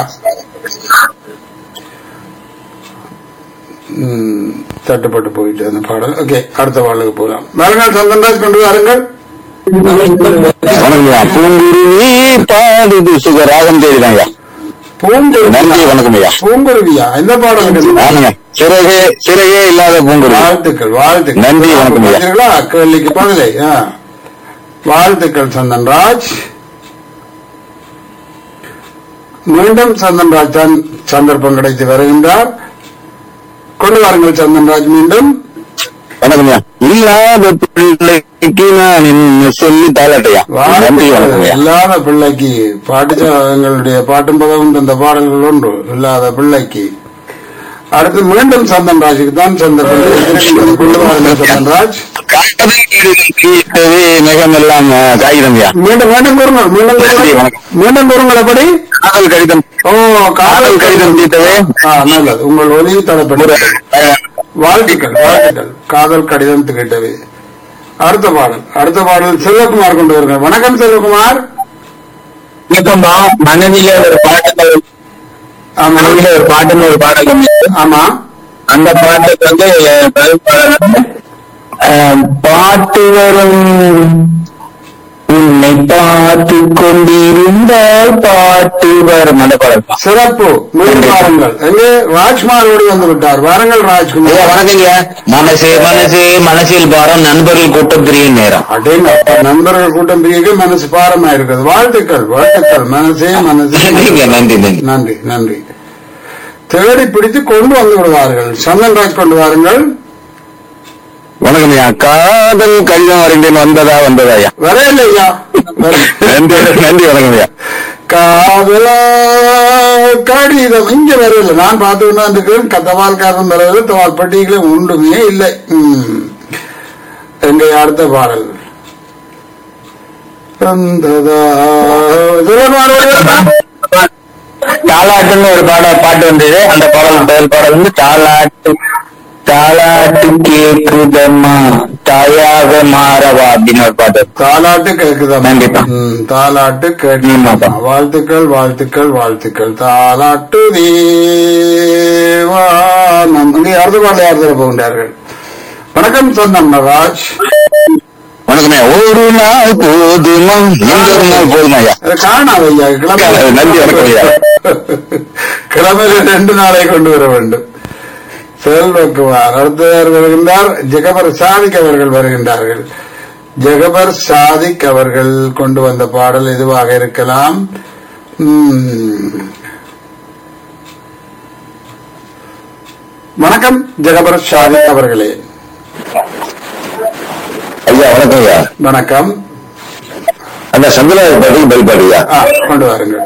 ம், தட்டுப்பட்டு போயிட்டு அந்த பாடல் ஓகே அடுத்த பாடலுக்கு போகலாம் வருங்கள் சந்தன்ராஜ் கொண்டு வாருங்கள் வணக்கம்யா பூங்குருவி பாடுது சுக ராகம் தேடிதாங்க நன்றி பூங்குருவியா வணக்கம் ஐயா பூங்குருவியா இந்த பாடல் ஆமாங்க சிறகே சிறகே இல்லாத பூங்குருவி வாழ்த்துக்கள் வாழ்த்துக்கள் நன்றி, வணக்கம் ஐயா. பார்த்தீர்களா? கேள்விக்கு பதிலை ஆ. வாழ்த்துக்கள் சந்தன்ராஜ் மீண்டும் சந்தன்ராஜ் தான் சந்தர்ப்பம் கிடைத்து வருகின்றார் கொண்டு வாருங்கள் சந்தன்ராஜ் மீண்டும் வணக்கம்யா இல்லாத பிள்ளைக்கு நான் என்ன சொல்லி தாளாட்டையா நன்றி வாழ்த்துக்கள். வணக்கம்யா இல்லாத பிள்ளைக்கு பாட்டு எங்களுடைய பாட்டும் பதவும் தந்த பாடல்கள் ஒன்று இல்லாத பிள்ளைக்கு அடுத்து மீண்டும் சந்தன்ராஜுக்கு தான் சந்தர்ப்பம் கிடைத்திருக்கின்றது. கொண்டு வாருங்கள் சந்தன்ராஜ் கேட்டவே மிகம் எல்லாம் காகிதம்யா மீண்டும் மீண்டும் கூறுங்கள் மீண்டும் நன்றி, கூறுங்கள் வணக்கம். மீண்டும் கூறுங்கள் எப்படி காதல் கடிதம் ஓ காதல் கடிதம் தீட்டவே ஆ, நல்லது உங்கள் ஒலி தரப்பட்டு வாழ்த்துக்கள் வாழ்த்துக்கள் காதல் கடிதம் திகட்டவே அடுத்த பாடல் அடுத்த பாடல் செல்வகுமார் கொண்டு வருங்கள் வணக்கம் செல்வகுமார் வணக்கம்மா மனதில ஒரு பாட்டு ஆமா மனதில ஒரு பாட்டுன்னு ஒரு பாடல் ஆமா அந்த பாட்டுக்கு வந்து பதில் பாடல், அஹ், பாட்டு வரும் உன்னை பார்த்து கொண்டிருந்தால் பாட்டு வரும் அந்த பாடல் தான். சிறப்பு மீண்டும் வாருங்கள் எங்கே ராஜ்குமார் ஓடி வந்து விட்டார் வாருங்கள் ஐயா ராஜ்குமார் வணக்கங்க மனசு மனசு மனசில் பாரம் நண்பர்கள் கூட்டம் பிரியும் நேரம் அடேங்க நண்பர்கள் கூட்டம் பிரிக்க மனசு பாரமா இருக்குது வாழ்த்துக்கள் வாழ்த்துக்கள் மனசே மனசே நன்றிங்க நன்றி நன்றி நன்றி நன்றி தேடி பிடித்து கொண்டு வந்து விடுவார்கள் சந்தன்ராஜ் கொண்டு வாருங்கள் வணக்கம் ஐயா காதல் கடிதம் வரைந்தேன் வந்ததா வந்ததா ஐயா வரையில்லையா நன்றி நன்றி வணக்கம் ஐயா காதலா கடிதம் இங்க வரவில்லை நான் பார்த்து இருக்கிறேன் தபால்காரன் வரவில்லை தபால் பட்டியலே ஒன்றுமே இல்லை ம். எங்க அடுத்த பாடல் வந்ததா சிவகுமார் வருகிறதா? தாலாட்டுன்னு ஒரு பாட பாட்டு வந்தது அந்த பாடல் பதில் பாடல் வந்து தாலாட்டு தாலாட்டு கேக்குதம்மா தாயாக மாறவா அப்படின்னு ஒரு பாட்டு தாலாட்டு கேக்குதா கண்டிப்பா. ம், தாலாட்டு ஆமாப்பா. கேட்குதா வாழ்த்துக்கள் வாழ்த்துக்கள் வாழ்த்துக்கள் தாலாட்டு தேவா நன்றி அடுத்த பாடலை யார் தர போகின்றார்கள் வணக்கம் சொன்னம் நவாஜ் வணக்கமே ஒரு நாள் போதுமா நீங்க ஒரு நாள் போதுமா ஐயா அதை காணாது ஐயா கிளம்ப நன்றி, வணக்கம் ஐயா. கிழமையில ரெண்டு நாளை கொண்டு வர வேண்டும் செல்வக்குமார் அடுத்தவர் வருகின்றார் ஜெகபர் சாதிக் அவர்கள் வருகின்றார்கள் ஜெகபர் சாதிக் அவர்கள் கொண்டு வந்த பாடல் எதுவாக இருக்கலாம் உம். வணக்கம் ஜெகபர் சாதிக் அவர்களே ஐயா வணக்கம் ஐயா வணக்கம் அந்த சந்திரா பாட்டுக்கு பதில் பாட்டு ஐயா ஆ, கொண்டு வாருங்கள்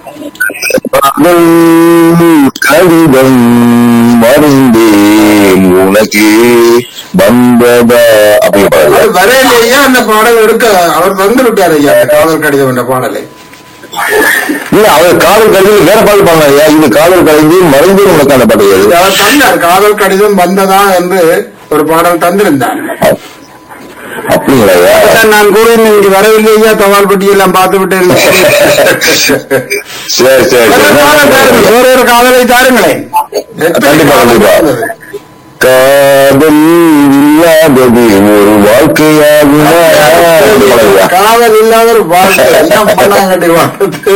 கடிதம் மறந்தேன் உனக்கு வந்ததா அப்படி பாடல் அது வரையிலேயே அந்த பாடல் எடுக்க அவர் தந்து விட்டார் ஐயா அந்த காதல் கடிதம் என்ற பாடலை இல்ல அவர் காதல் கடிதம் வேற பாட்டு பாடலாம் ஐயா இது காதல் கடிந்து மறைந்து உனக்கு அந்த பாட்டு ஐயா. அவர் தந்தார் காதல் கடிதம் வந்ததா என்று ஒரு பாடல் தந்திருந்தார் அப்படிங்களா ஐயா அதான் நான் கூறினேன் இங்கு வரவில்லை ஐயா தபால் பட்டி எல்லாம் பார்த்து விட்டேன் சரி சரி வேற ஒரு பாடல் தாருங்கள். சரி வேற ஒரு காதலை தாருங்களேன் எத்தனை கண்டிப்பா, காதல் கண்டிப்பா. இருந்தது? காதல் இல்லாதது ஒரு வாழ்க்கையாகுமா காதல் இல்லாத ஒரு வாழ்க்கை என்ன பண்ணாங்கட்டி வாழ்க்கை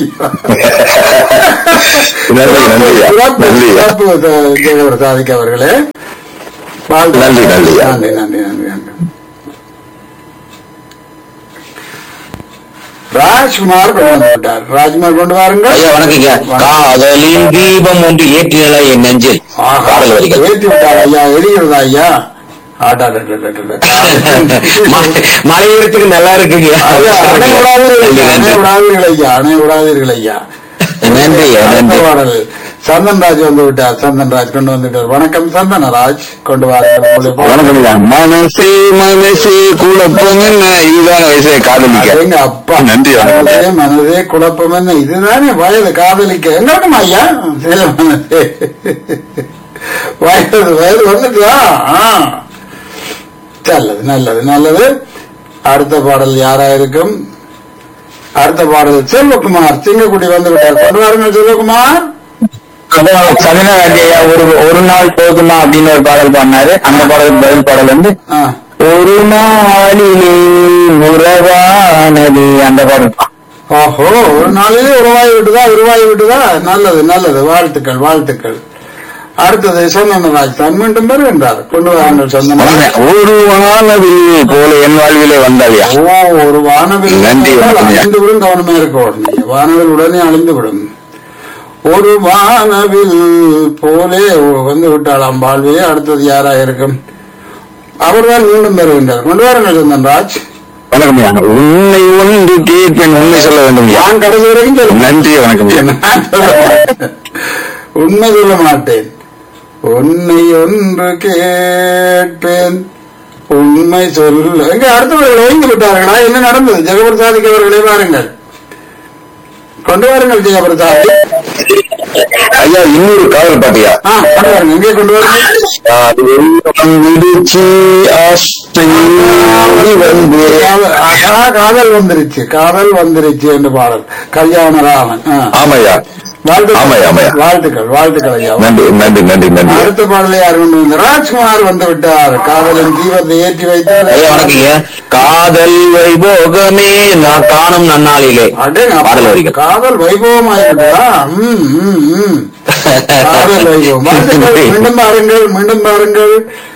நன்றி நன்றியா சிறப்பு நன்றியா சிறப்பு ச- ஜெயவர் சாதிக் அவர்களே வாழ்த்து. நன்றி, நன்றியா. நன்றி நன்றி நன்றி நன்றி ராஜ்குமார் கொண்டு வந்து விட்டார் ராஜ்குமார் கொண்டு வாருங்கள் ஐயா வணக்கங்க காதலின் தீபம் ஒன்று ஏற்றினலா என் நெஞ்சில் ஆஹா, பாடல் வரிகள் ஏற்றி விட்டார் ஐயா எரிகிறதா ஐயா ஆட்டாடா மலையேறத்துக்கு நல்லா இருக்குங்க அணை விடாதீர்கள் ஐயா, அணை விடாதீர்கள் ஐயா அணை விடாதீர்கள் ஐயா நன்றி ஐயா, அடுத்த நன்றி பாடல் சந்தன்ராஜ் வந்து விட்டார் சந்தன்ராஜ் கொண்டு வந்து விட்டார் வணக்கம் சந்தனராஜ் கொண்டு வாருங்கள் உங்களுடைய பாடல். வணக்கம்யா மனசே மனசே குழப்பம் என்ன இதுதான வயசே காதலிக்க எங்க அப்பா நன்றி, வணக்கம். மனதே மனதே குழப்பம் என்ன இதுதானே வயது காதலிக்க எங்கட்டும் ஐயா சில மனதே வயது வயது வந்துட்டா ஆ. நல்லது நல்லது நல்லது அடுத்த பாடல் யாரா இருக்கும் அடுத்த பாடல் செல்வகுமார் சிங்கக்குடி வந்து விட்டார் கொண்டு வாருங்கள் செல்வகுமார் சதனராஜையா ஒரு ஒரு நாள் போதுமா அப்படின்னு ஒரு பாடல் பாடினாரு அந்த பாடலுக்கு பதில் பாடல் வந்து ஆ. ஒரு நாளிலே உறவானது அந்த பாடல் ஓஹோ ஒரு நாளிலே உருவாகி விட்டுதா உருவாகி விட்டுதா நல்லது நல்லது வாழ்த்துக்கள் வாழ்த்துக்கள் அடுத்தது சந்தனராஜ் தான் மீண்டும் வருகின்றார் கொண்டு வாருங்கள் சந்தனராஜ் ஒரு வானவில் போல என் வாழ்விலே வந்தாலியா ஓ ஒரு வானவில் நன்றி, வணக்கம் ஐயா. அழிந்து விடும் கவனமா இருக்க உடனே வானவில் உடனே அழிந்து விடும் ஒரு வானவில் போலே வந்து விட்டாளாம் வாழ்விலே அடுத்தது யாரா இருக்கும் அவர்தான் மீண்டும் வருகின்றார் கொண்டு வாருங்கள் சந்தன்ராஜ் வணக்கம்யா உன்னை ஒன்று கேட்பேன் உண்மை சொல்ல வேண்டும் நான் கடைசி வரைக்கும் சொல்ல நன்றி வணக்கம் நான் சொல்ல- உண்மை சொல்ல மாட்டேன் உன்னை ஒன்று கேட்பேன் உண்மை சொல்ல எங்க அடுத்தவர்கள் ஓய்ந்து விட்டார்களா என்ன நடந்தது ஜெகபிரசாதிக்கு அவர்களே வாருங்கள் கொண்டு வாருங்கள் ஜெகபிரசாதி ஐயா இன்னொரு காதல் பாட்டியா ஆ கொண்டு வாருங்க எங்கே கொண்டு வாருங்கள் விடுச்சி ஆசை வந்து காதல் ஆஹா, காதல் வந்துருச்சு காதல் வந்துருச்சு என்று பாடல் கல்யாணராமன் ஆ. ஆமாய்யா வாழ்த்துக்கள் ஆமாய்யா, ஆமாய்யா. வாழ்த்துக்கள் வாழ்த்துக்கள் ஐயா நன்றி நன்றி நன்றி நன்றி அடுத்த பாடலை யார் கொண்டு வந்து ராஜ்குமார் வந்து விட்டார் காதலின் தீபத்தை ஏற்றி வைத்தார் ஐயா வணக்கங்க காதல் வைபோகமே நான் காணும் நன்னாளிலே அடேங்க, பாடல் வரிகள் காதல் வைபவம் ஆயிருக்கா ம், ம், ம். காதல் வைபவம் வாழ்த்துக்கள். மீண்டும் பாருங்கள் மீண்டும் பாருங்கள்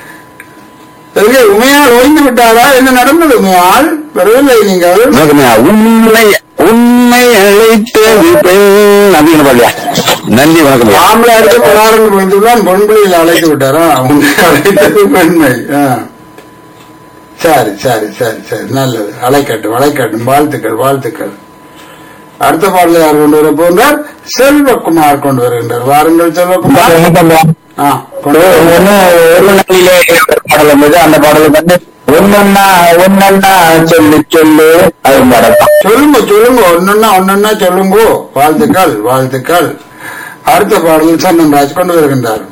எங்கே உமையால் ஓய்ந்து விட்டாரா என்ன நடந்தது உமையால் வரவில்லை நீங்கள் வணக்கம்யா உண்மை உண்மை அழைத்தது பெண் அப்படின்னு பாடியா நன்றி வணக்கம்யா ஆம்பளை அடுத்து பலாரங்கள் வந்துள்ளான் பொன்பிள்ளையில் அழைத்து விட்டாரா உன்னை அழைத்தது பெண்மை ஆ. சரி சரி சரி சரி நல்லது அழைக்கட்டும் அழைக்கட்டும் வாழ்த்துக்கள் வாழ்த்துக்கள் அடுத்த பாடலை யார் கொண்டு வர போகிறார் செல்வகுமார் கொண்டு வருகின்றார் வாருங்கள் செல்வகுமார் ஆ கொண்டு வாருங்கள். ஒண்ணு ஒரு நாளிலே ஒரு பாடல் இருந்தது அந்த பாடலுக்கு வந்து ஒன்னொன்னா ஒன்னொன்னா சொல்லு சொல்லு அது பாடல் தான் சொல்லுங்க சொல்லுங்க ஒன்னொன்னா ஒன்னொன்னா சொல்லுங்க வாழ்த்துக்கள் வாழ்த்துக்கள் அடுத்த பாடலில் சந்தன்ராஜ் கொண்டு வருகின்றார்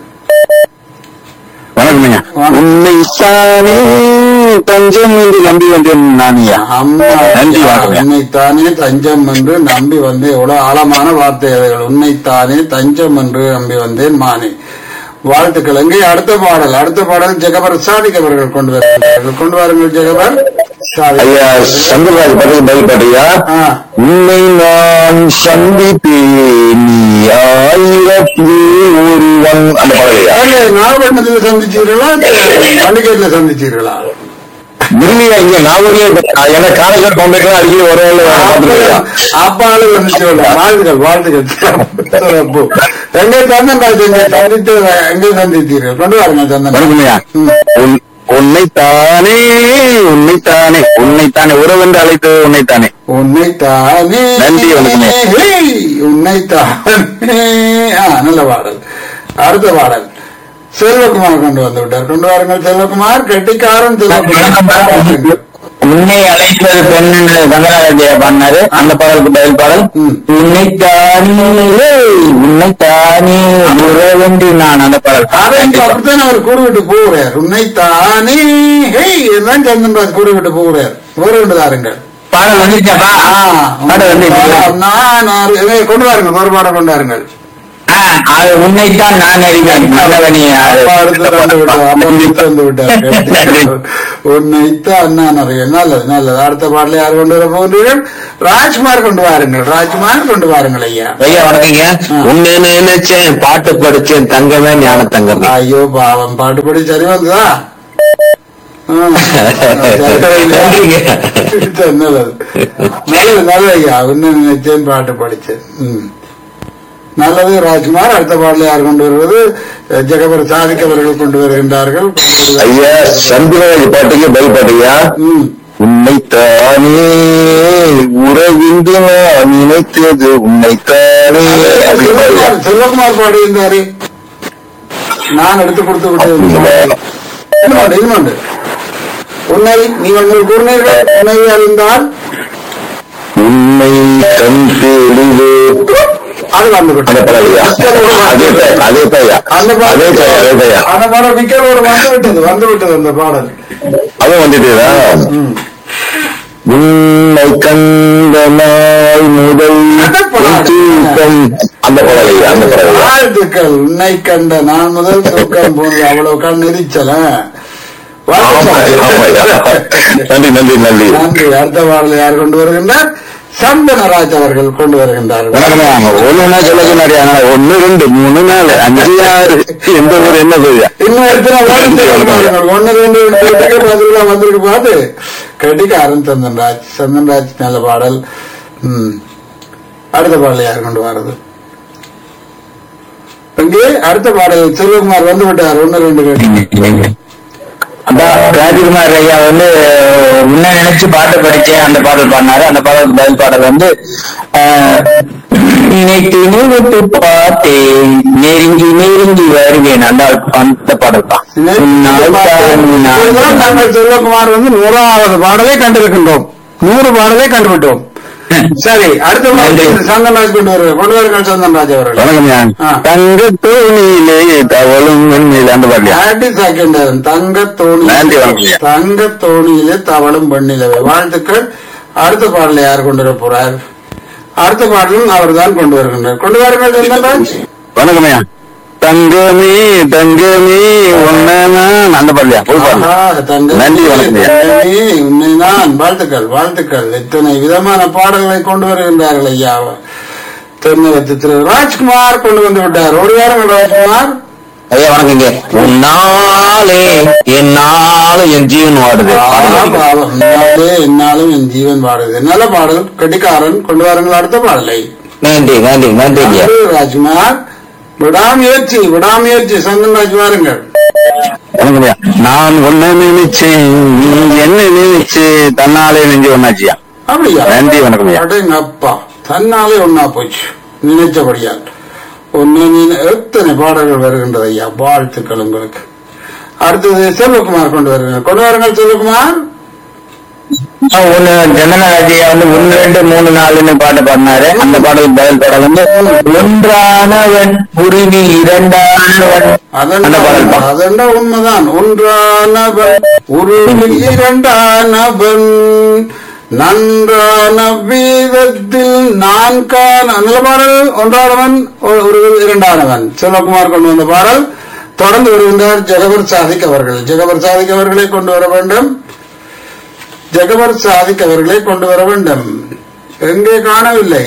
வணக்கம்யா உன்னை தானே தஞ்சம் என்று நம்பி வந்தேன் நானியா அம்மா நன்றி, வணக்கம். உன்னைத்தானே தஞ்சம் என்று நம்பி வந்தேன் எவ்வளவு ஆழமான வார்த்தை அவைகள் உன்னைத்தானே தஞ்சம் என்று நம்பி வந்தேன் மானே வாழ்த்துக்கள் எங்கே அடுத்த பாடல் அடுத்த பாடல் ஜெகபர் சாதிக் அவர்கள் கொண்டு வருகிறார்கள் கொண்டு வாருங்கள் ஜெகபர் சாதிக் ஐயா சந்திரராஜ் பதில் பதில் பாட்டியா ஆ, உன்னை நான் சந்திப்பேன் நீ ஆயிரத்தி ஒருவன் அந்த பாடலையா எங்கே நாகப்பட்டினத்தில் சந்திச்சீர்களா பள்ளிக்கேட்டில் சந்திச்சீர்களா இல்லையா இங்க நாகூர்லயே எனக்கு காலேஜ் காம்பேக்ட் அடிக்கடி வரவில்லை அப்பாலும் வந்துச்சு வாழ்த்துக்கள் வாழ்த்துக்கள் சிறப்பு எங்கே சந்தன்ராஜ் எங்கே சந்தித்து எங்கே சந்தித்தீர்கள் கொண்டு வாருங்க சந்தன் வணக்கம்யா உன் உன்னைத்தானே உன்னைத்தானே உன்னைத்தானே உறவென்று அழைத்து உன்னைத்தானே உன்னைத்தானே நன்றி, வணக்கமே. ஹேய், உன்னைத்தானே ஆ, நல்ல பாடல் அடுத்த பாடல் செல்வகுமார் கொண்டு வந்து விட்டார் கொண்டு வாருங்கள் செல்வகுமார் கெட்டிக்காரன் செல்வகுமார் உன்னை அழைத்தது பெண்ணு கங்கராஜய பண்ணாரு அந்த பாடலுக்கு பதில் பாடல் ம். உன்னைத்தானே உன்னைத்தானே உறவென்று நான் அந்த பாடல் அதற்கு அப்படித்தான் அவர் கூறிவிட்டு போகிறார் உன்னைத்தானே ஹேய் இதுதான் சந்திரராஜ் கூறிவிட்டு போகிறார் வேறு தாருங்கள் பாடல் வந்துருச்சாப்பா ஆ, பாடல் வந்து நான் ஒரு- இதை கொண்டு வாருங்கள் ஒரு பாடம் கொண்டு வாருங்கள் அது உன்னைத்தான் நான் அறிவேன் நல்லவனி அப்பா அடுத்து வந்து விட்டார் அப்பா அடுத்து வந்து விட்டார் உன்னைத்தான் நான் அறிய நல்லது நல்லது அடுத்த பாடலை யார் கொண்டு வர போகிறீர்கள் ராஜ்குமார் கொண்டு வாருங்கள் ராஜ்குமார் கொண்டு வாருங்கள் ஐயா ஐயா வணக்கங்க உன்னை நினைச்சேன் பாட்டு படிச்சேன் தங்கமே ஞான தங்கமே ஐயோ பாவம் பாட்டு படி சரி வந்ததா ஆ, சரி, நன்றிங்க. சரி, நல்லது நல்லது நல்லது ஐயா உன்னை நினைச்சேன் பாட்டு படிச்சேன் ம். நல்லது ராஜ்குமார் அடுத்த பாடலை யார் கொண்டு வருவது ஜெகபர் சாதிக் அவர்கள் கொண்டு வருகின்றார்கள் ஐயா சந்திரராஜ் பாட்டுக்கு பதில் பாட்டுயா ம். உன்னைத்தானே உறவிந்து நான் நினைத்தது உன்னைத்தானே அப்படி பாருங்க. செல்வகுமார் செல்வகுமார் பாடுகின்றாரு நான் எடுத்து கொடுத்து விட்டேன் இன்னொன்று இன்னொன்று உன்னை நீங்கள் கூறினீர்கள் உன்னை அறிந்தால் உன்னை கண் தேடுவே அது வந்து அந்த படம் ஐயா அதே பையா அதே பையா அந்த அதே பாடல் பையா அதே பையா அந்த பாடல் விக்கலோடு வந்து விட்டது வந்து விட்டது அந்த பாடல் அதுவும் வந்துட்டுதா ம். உன்னை கண்ட நாள் முதல் அந்த படம். என் தூக்கம் அந்த படம் ஐயா அந்த படம் ஐயா வாழ்த்துக்கள் உன்னை கண்ட நான் முதல் தூக்கம் போது அவ்வளவு கண் எரிச்சல ஆமா ஆமா ஐயா நன்றி நன்றி நன்றி நன்றி அடுத்த பாடலை யார் கொண்டு வருகின்றார் சந்தனராஜ் அவர்கள் கொண்டு வருகின்றார்கள் வணக்கம் ஒண்ணுன்னா சொல்ல சொன்னாடியா ஒண்ணு ரெண்டு மூணு நாலு அஞ்சு ஆறு எந்த ஊர் என்ன பேரு இன்னும் எத்தனை வாரம் ஒன்னு ரெண்டு பேருக்கு பதிலா வந்திருக்கு பார்த்து கட்டிக்காரன் சந்தன்ராஜ் சந்தன்ராஜ் நல்ல பாடல் ம் அடுத்த பாடல் யார் கொண்டு வர்றது இங்கே அடுத்த பாடல் செல்வகுமார் வந்து விட்டார் ஒன்னு ரெண்டு கேட்டு அதான் ராஜகுமார் ஐயா வந்து முன்ன நினைச்சு பாட்டு படிச்சேன் அந்த பாடல் பாடினாரு அந்த பாடல் பதில் பாடல் வந்து ஆஹ், நினைத்து நினைத்து பார்த்தேன் நெருங்கி நெருங்கி வருவேன் அந்த அந்த பாடல் தான் உன்னால் தான் நான் இப்பொழுதுதான் நாங்கள் செல்வகுமார் வந்து நூறாவது பாடலை கண்டிருக்கின்றோம் நூறு பாடலை கண்டுவிட்டோம் சரி அடுத்த பாடல் சந்தன்ராஜ் கொண்டு வருவார் கொண்டு வருங்கள் சந்தன்ராஜ் அவர்கள் வணக்கம் ஆ. தங்க தோணியிலே தவளும் வெண்ணிலே அந்த பாடலையா ஆண்டி சாக்கின்றார் தங்க தோணி நன்றி, வணக்கம். தங்க தோணியிலே தவளும் பண்ணிலவே வாழ்த்துக்கள் அடுத்த பாடலை யார் கொண்டு வர போறார் அடுத்த பாடலும் அவர் தான் கொண்டு வருகின்றார் கொண்டு வாருங்கள் சந்தன்ராஜ் வணக்கம்யா தங்கமே தங்கமே ஒன்னதான் அந்த பாடலையா போய் பாருங்க ஆஹா, தங்கமே, நன்றி, வணக்கம் ஐயா. தங்கமே, உண்மைதான் வாழ்த்துக்கள் வாழ்த்துக்கள் எத்தனை விதமான பாடல்களை கொண்டு வருகின்றார்கள் ஐயா தென்னகத்து திரு ராஜ்குமார் கொண்டு வந்து விட்டார் ஒரு வாரங்கள் ராஜ்குமார் ஐயா வணக்கங்க உன்னாலே என்னாலும் என் ஜீவன் வாடுது ஆஹா, பாவம். என்னாலே என்னாலும் என் ஜீவன் பாடுது நல்ல பாடல் கட்டிக்காரன் கொண்டு வாருங்கள் அடுத்த பாடலை நன்றி நன்றி நன்றி ஐயா நன்றி, ராஜ்குமார் விடாமுயற்சி விடாமுயற்சி சந்தன்ராஜ் வாருங்கள் வணக்கம்யா நான் ஒன்ன நினைச்சேன் நீ என்ன நினைச்சு தன்னாலே நெஞ்சு ஒன்னாச்சியா அப்படியா நன்றி வணக்கம்யா அடேங்க அப்பா தன்னாலே ஒன்னா போச்சு நினைச்சபடியால் ஒன்னு நீ- எத்தனை பாடல்கள் வருகின்றது ஐயா வாழ்த்துக்கள் உங்களுக்கு அடுத்தது செல்வகுமார் கொண்டு வருகிறார் கொண்டு வாருங்கள் செல்வகுமார் ஒண்ணு ஜனநாயகியா வந்து ஒன்னு ரெண்டு மூணு நாலுன்னு பாட்டு பாடினாரு அந்த பாடல் பதில் பாடல் வந்து ஒன்றானவன் உருவி இரண்டானவன் அந்த பாடல் பா- அதெண்டா உண்மைதான் ஒன்றானவன் ஒரு இரண்டானவன் நன்றான வீதத்தில் நான்கான நல்ல பாடல் ஒன்றானவன் ஒரு ஒரு இரண்டானவன் செல்வகுமார் கொண்டு வந்த பாடல் தொடர்ந்து வருகின்றார் ஜெகபர் சாதிக் அவர்கள் ஜெகபர் சாதிக் அவர்களை கொண்டு வர வேண்டும் ஜெகபர் சாதிக் அவர்களை கொண்டு வர வேண்டும் எங்கே காணவில்லை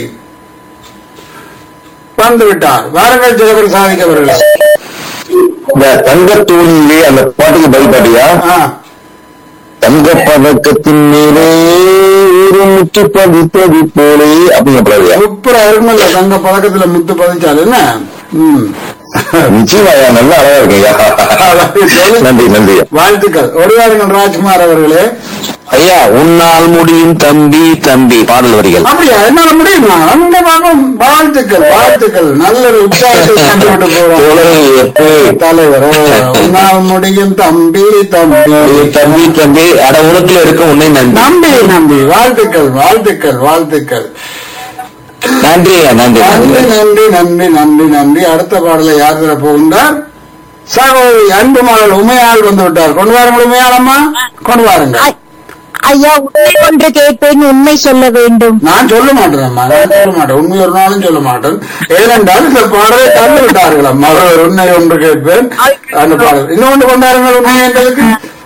வந்து விட்டார் வாருங்கள் ஜெகபர் சாதிக் அவர்களே இந்த தங்கத்தூணிலே அந்த பாட்டுக்கு பதில் பாட்டியா ஆ, தங்க பதக்கத்தின் மேலே ஒரு முத்து பதித்தது போலே அப்படிங்கிற பாடலையா சூப்பரா இருக்குமில்ல தங்க பதக்கத்துல முத்து பதிச்சால் என்ன ம். நிச்சயமா ஐயா, நல்லா அழகா இருக்கு நன்றி நன்றி வாழ்த்துக்கள் ஒருவாருங்கள் ராஜ்குமார் அவர்களே ஐயா உன்னால் முடியும் தம்பி தம்பி பாடல் வரிகள் அப்படியா என்னால முடியுமா அந்த பாகம் வாழ்த்துக்கள் வாழ்த்துக்கள் நல்ல ஒரு உற்சாகத்தை கண்டுவிட்டு போறோம் தோழர் எப்படி தலைவர் உன்னால் முடியும் தம்பி தம்பி தம்பி தம்பி அட உலகத்துல இருக்க உன்னை நன்றி நம்பி நம்பி வாழ்த்துக்கள் வாழ்த்துக்கள் வாழ்த்துக்கள் நன்றி ஐயா, நன்றி நன்றி நன்றி நன்றி நன்றி நன்றி நன்றி அடுத்த பாடலை யார் தர போகின்றார் சகோதரி அன்பு மகள் உமையாள் வந்து விட்டார் கொண்டு வாருங்கள் உமையாளம்மா கொண்டு வாருங்கள் ஐ- ஐயா உண்மை ஒன்று கேட்பேன் உண்மை சொல்ல வேண்டும் நான் சொல்ல மாட்டேன் அம்மா நான் சொல்ல மாட்டேன் உண்மை ஒரு நாளும் சொல்ல மாட்டேன் ஏனென்றால் இந்த பாடலை தந்து விட்டார்கள் அம்மா ஒரு உண்மை ஒன்று கேட்பேன் அந்த பாடல் இன்னொன்று கொண்டாருங்கள் உண்மை என்றதுக்கு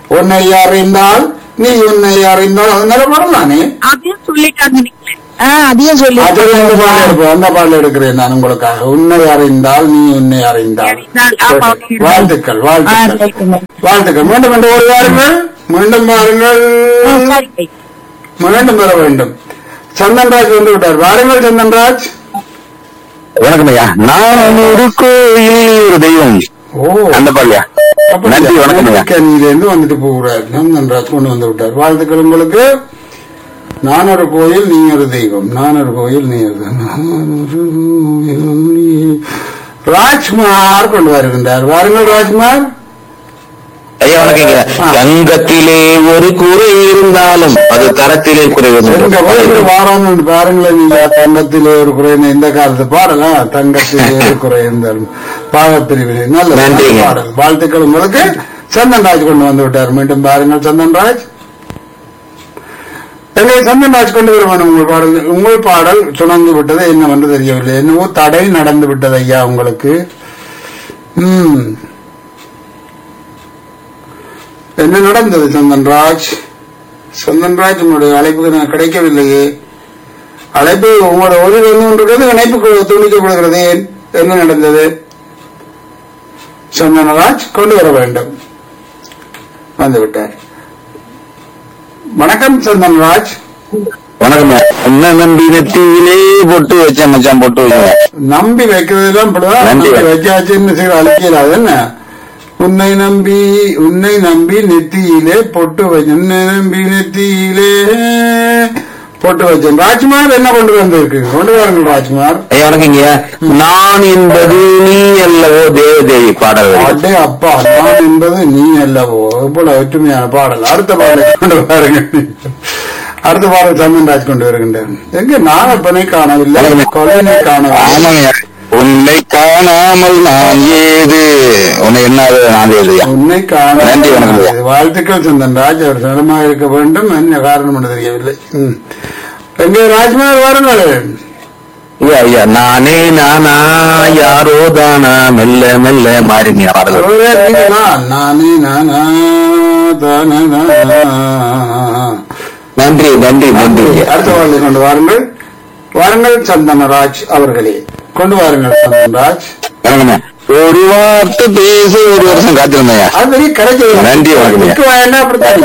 உன்னை அறிந்தால் நீ உன்னை அறிந்தால் அது நல்ல படம் தானே அதையும் சொல்லிட்டாங்க நீங்களே ஆஹ் அதையும் சொல்லி அது அந்த பாடல் எடுப்போம் அந்த பாடல் எடுக்கிறேன் நான் உங்களுக்காக உன்னை அறிந்தால் நீ உன்னை அறிந்தால் அறிந்தால், ஆமா. வாழ்த்துக்கள் ஆ, வாழ்த்துக்கள் சரிங்க. வாழ்த்துக்கள் மீண்டும் மீண்டும் ஒரு வாருங்கள் மீண்டும் பாருங்கள் ஆ, சரிங்க மீண்டும் பெற வேண்டும் சந்தன்ராஜ் வந்து விட்டார் வாருங்கள் சந்தன்ராஜ் வணக்கம் ஐயா நான் ஒரு கோயில் ஒரு தெய்வம் ஓ அந்த பாடலையா நன்றி வணக்கம் ஐயா இருந்து வந்துட்டு போகிறார் சந்தன்ராஜ் கொண்டு வந்து விட்டார் வாழ்த்துக்கள் உங்களுக்கு நான் ஒரு கோயில் நீ ஒரு தெய்வம் நான் ஒரு கோயில் நீ ஒரு தெய்வம். நான் ஒரு கோயில், நீ- ராஜ்குமார் கொண்டு வருகின்றார் வாருங்கள் ராஜ்குமார் ஐயா வணக்கம் ஐயா தங்கத்திலே ஒரு குறை இருந்தாலும் அது தரத்திலே குறைவு எங்க வயசு வாரான்னு பாருங்களேன் நீங்க தங்கத்திலே ஒரு குறை இந்த காலத்து பாடலாம் தங்கத்திலே ஒரு குறை இருந்தாலும் பாகப்பிரிவினை நல்ல நன்றிங்க. பாடல் வாழ்த்துக்கள் உங்களுக்கு சந்தன்ராஜ் கொண்டு வந்து விட்டார் மீண்டும் பாருங்கள் சந்தன்ராஜ் எங்களை சந்தன்ராஜ் கொண்டு வர வேண்டும் உங்கள் பாடல் உங்கள் பாடல் சுணங்கி விட்டது என்னவென்று தெரியவில்லை என்னவோ தடை நடந்து விட்டது ஐயா உங்களுக்கு ம் என்ன நடந்தது சந்தன்ராஜ் சந்தன்ராஜ் உங்களுடைய அழைப்புக்கு நான் கிடைக்கவில்லையே அழைப்பு உங்களோட ஒளி வந்து கொண்டிருக்கிறது இணைப்பு துணிக்கப்படுகிறது ஏன் என்ன நடந்தது சந்தனராஜ் கொண்டு வர வேண்டும் வந்துவிட்டார் வணக்கம் சந்தன்ராஜ் வணக்கம் ஐயா. என்ன நம்பி நெத்தியிலே பொட்டு வச்சேன் மச்சான் பொட்டு வச்சேன் நம்பி வைக்கிறதுதான் இப்படிதான் நன்றி. நம்பி வச்சாச்சுன்னு சரி அழைக்கிறாது என்ன உன்னை நம்பி உன்னை நம்பி நெத்தியிலே பொட்டு வச்சு உன்னை நம்பி நெத்தியிலே பொட்டு வச்சேன் ராஜ்குமார் என்ன கொண்டு வந்திருக்கு கொண்டு வாருங்கள் ராஜ்குமார் ஐயா வணக்கம் ஐயா நான் என்பது நீ அல்லவோ தேவதேவி பாடல் வரி. அடே அப்பா நான் என்பது நீ அல்லவோ இவ்வளவு ஒற்றுமையான பாடல் அடுத்த பாடலை கொண்டு பாருங்க அடுத்த பாடல் சந்தன்ராஜ் கொண்டு வருகின்றேன் எங்க நாகப்பனை காணவில்லை கொலைனை காணவில்லை ஆமாங்க உன்னை காணாமல் நான் ஏது உன்னை என்ன நான் ஏதுயா உன்னை காண நன்றி, வணக்கம் ஐயா. வாழ்த்துக்கள் சந்தன்ராஜ் அவர் நலமாக இருக்க வேண்டும் என்ன காரணம் என்று தெரியவில்லை ம். எங்கே ராஜ்குமார் வாருங்கள் ஐயா ஐயா நானே நானா யாரோ தானா மெல்ல மெல்ல மாறினியா பாடல் ஒரே நீங்களா? நானே நானா தானே நானா. நன்றி நன்றி நன்றி அடுத்த வாழ்க்கை கொண்டு வாருங்கள் வாருங்கள் சந்தனராஜ் அவர்களே கொண்டு வாருங்கள் சந்தனராஜ் வணக்கம்யா. ஒரு வார்த்தை பேச ஒரு வருஷம் காத்திருந்தேன் அது பெரிய கிடைச்சது நன்றி, வணக்கம். நிக்க வேண்டாம் அப்படித்தான்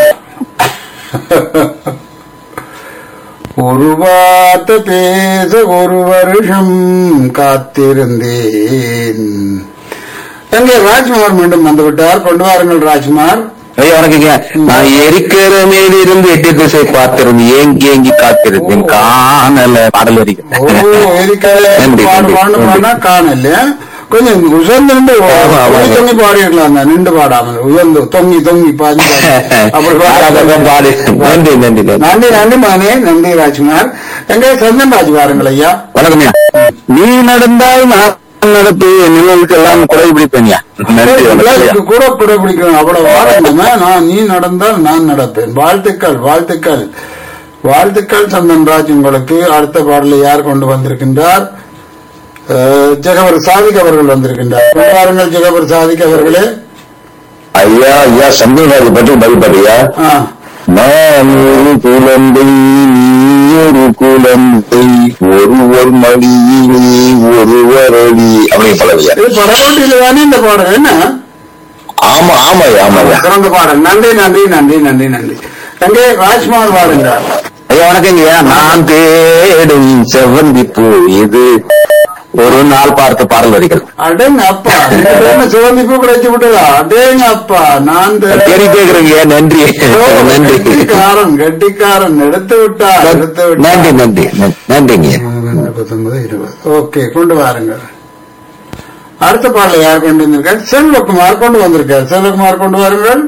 ஒரு வார்த்தை பேச ஒரு வருஷம் காத்திருந்தேன் எங்கே ராஜ்குமார் மீண்டும் வந்துவிட்டார் கொண்டு வாருங்கள் ராஜ்குமார் ஐயா வணக்கங்க நான் எரிக்கிற மேல இருந்து எட்டு திசை பார்த்திருந்தேன் ஏங்கி ஏங்கி காத்திருந்தேன் காணல பாடல் ஓ வரைக்கும் எரிக்கலை நன்றி, பாடு நன்றி, பாடு நன்றி. பாடினா காணல கொஞ்சம் உசர்ந்து நின்று ஆமா, ஆமா. தொங்கி பாடிடலாம் தான் நின்று பாடாமல் உயர்ந்து தொங்கி தொங்கி பாடி அப்படி பாடாதவன் பாடு. நன்றி நன்றி நன்றி நன்றி நன்றி மகனே நன்றி ராஜ்குமார் எங்க சந்தன் ராஜ் வாருங்கள் ஐயா வணக்கம்யா நீ நடந்தால் நான் நடப்பேன் நிழலுக்கு எல்லாம் குறை பிடிப்பேன்யா நன்றி வணக்கம் பிள்ளைகளுக்கு கூட கூட பிடிக்கணும் அவ்வளவு வாரணுமே நான் நீ நடந்தால் நான் நடப்பேன் வாழ்த்துக்கள் வாழ்த்துக்கள் வாழ்த்துக்கள் சந்தன்ராஜ் உங்களுக்கு அடுத்த பாடலை யார் கொண்டு வந்திருக்கின்றார் அஹ், ஜெகவர் சாதிக் அவர்கள் வந்திருக்கின்றார் கொண்டு வாருங்கள் ஜெகவர் சாதிக் அவர்களே ஐயா ஐயா சந்திரராஜ் பற்றி பதில்படியா ஆ, நான் ஒரு குழந்தை நீ ஒரு குழந்தை ஒருவர் மடியிலே ஒருவர் அடி அப்படி பழவியா இது படகோட்டியில தானே இந்த பாடல் என்ன ஆமா ஆமாய்யா ஆமாய்யா சிறந்த பாடல் நன்றி நன்றி நன்றி நன்றி நன்றி எங்கே ராஜ்குமார் வாருங்க ஐயா வணக்கங்கய்யா நான் தேடும் செவ்வந்தி பூ இது ஒரு நாள் பார்த்த பாடல் வரிகள் அடேங்க அப்பா நீங்க என்ன சிவந்தி பூ கிடைச்சு விட்டதா அடேங்க அப்பா நான் தே- தேடி கேக்குறீங்க நன்றி நன்றி கெட்டிக்காரன் கெட்டிக்காரன் எடுத்து விட்டார் எடுத்து நன்றி விட்டார் நன்றி நன்றிங்க பதினொன்று, பத்தொன்பது இருபது ஓகே கொண்டு வாருங்கள் அடுத்த பாடல யார் கொண்டு வந்திருக்கார் செல்வகுமார் கொண்டு வந்திருக்கார் செல்வகுமார் கொண்டு வாருங்கள்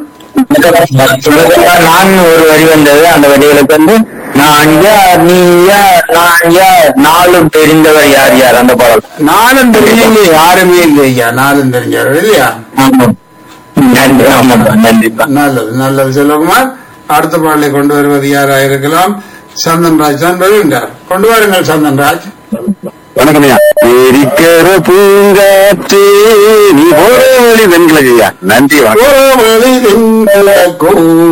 நான் ஒரு வரி வந்தது அந்த வரிகளுக்கு வந்து நான் யார் நீ யார் நான் யார் நாளும் தெரிந்தவர் யார் யார் அந்த பாடல் நானும் தெரிஞ்சவங்க யாருமே இல்லை ஐயா நானும் தெரிஞ்சவர் இல்லையா ஆமாம் நன்றி ஆமாம் நன்றிப்பா நல்லது நல்லது செல்வகுமார் அடுத்த பாடலை கொண்டு வருவது யாராக இருக்கலாம் சந்தன்ராஜ் தான் வருகின்றார் கொண்டு வாருங்கள் சந்தன்ராஜ் வணக்கம் ஐயா இருக்கிற பூங்காற்று நீ போற வழி வெண்கலகு ஐயா நன்றி வணக்கம் கோவலி வெண்கலக்கோ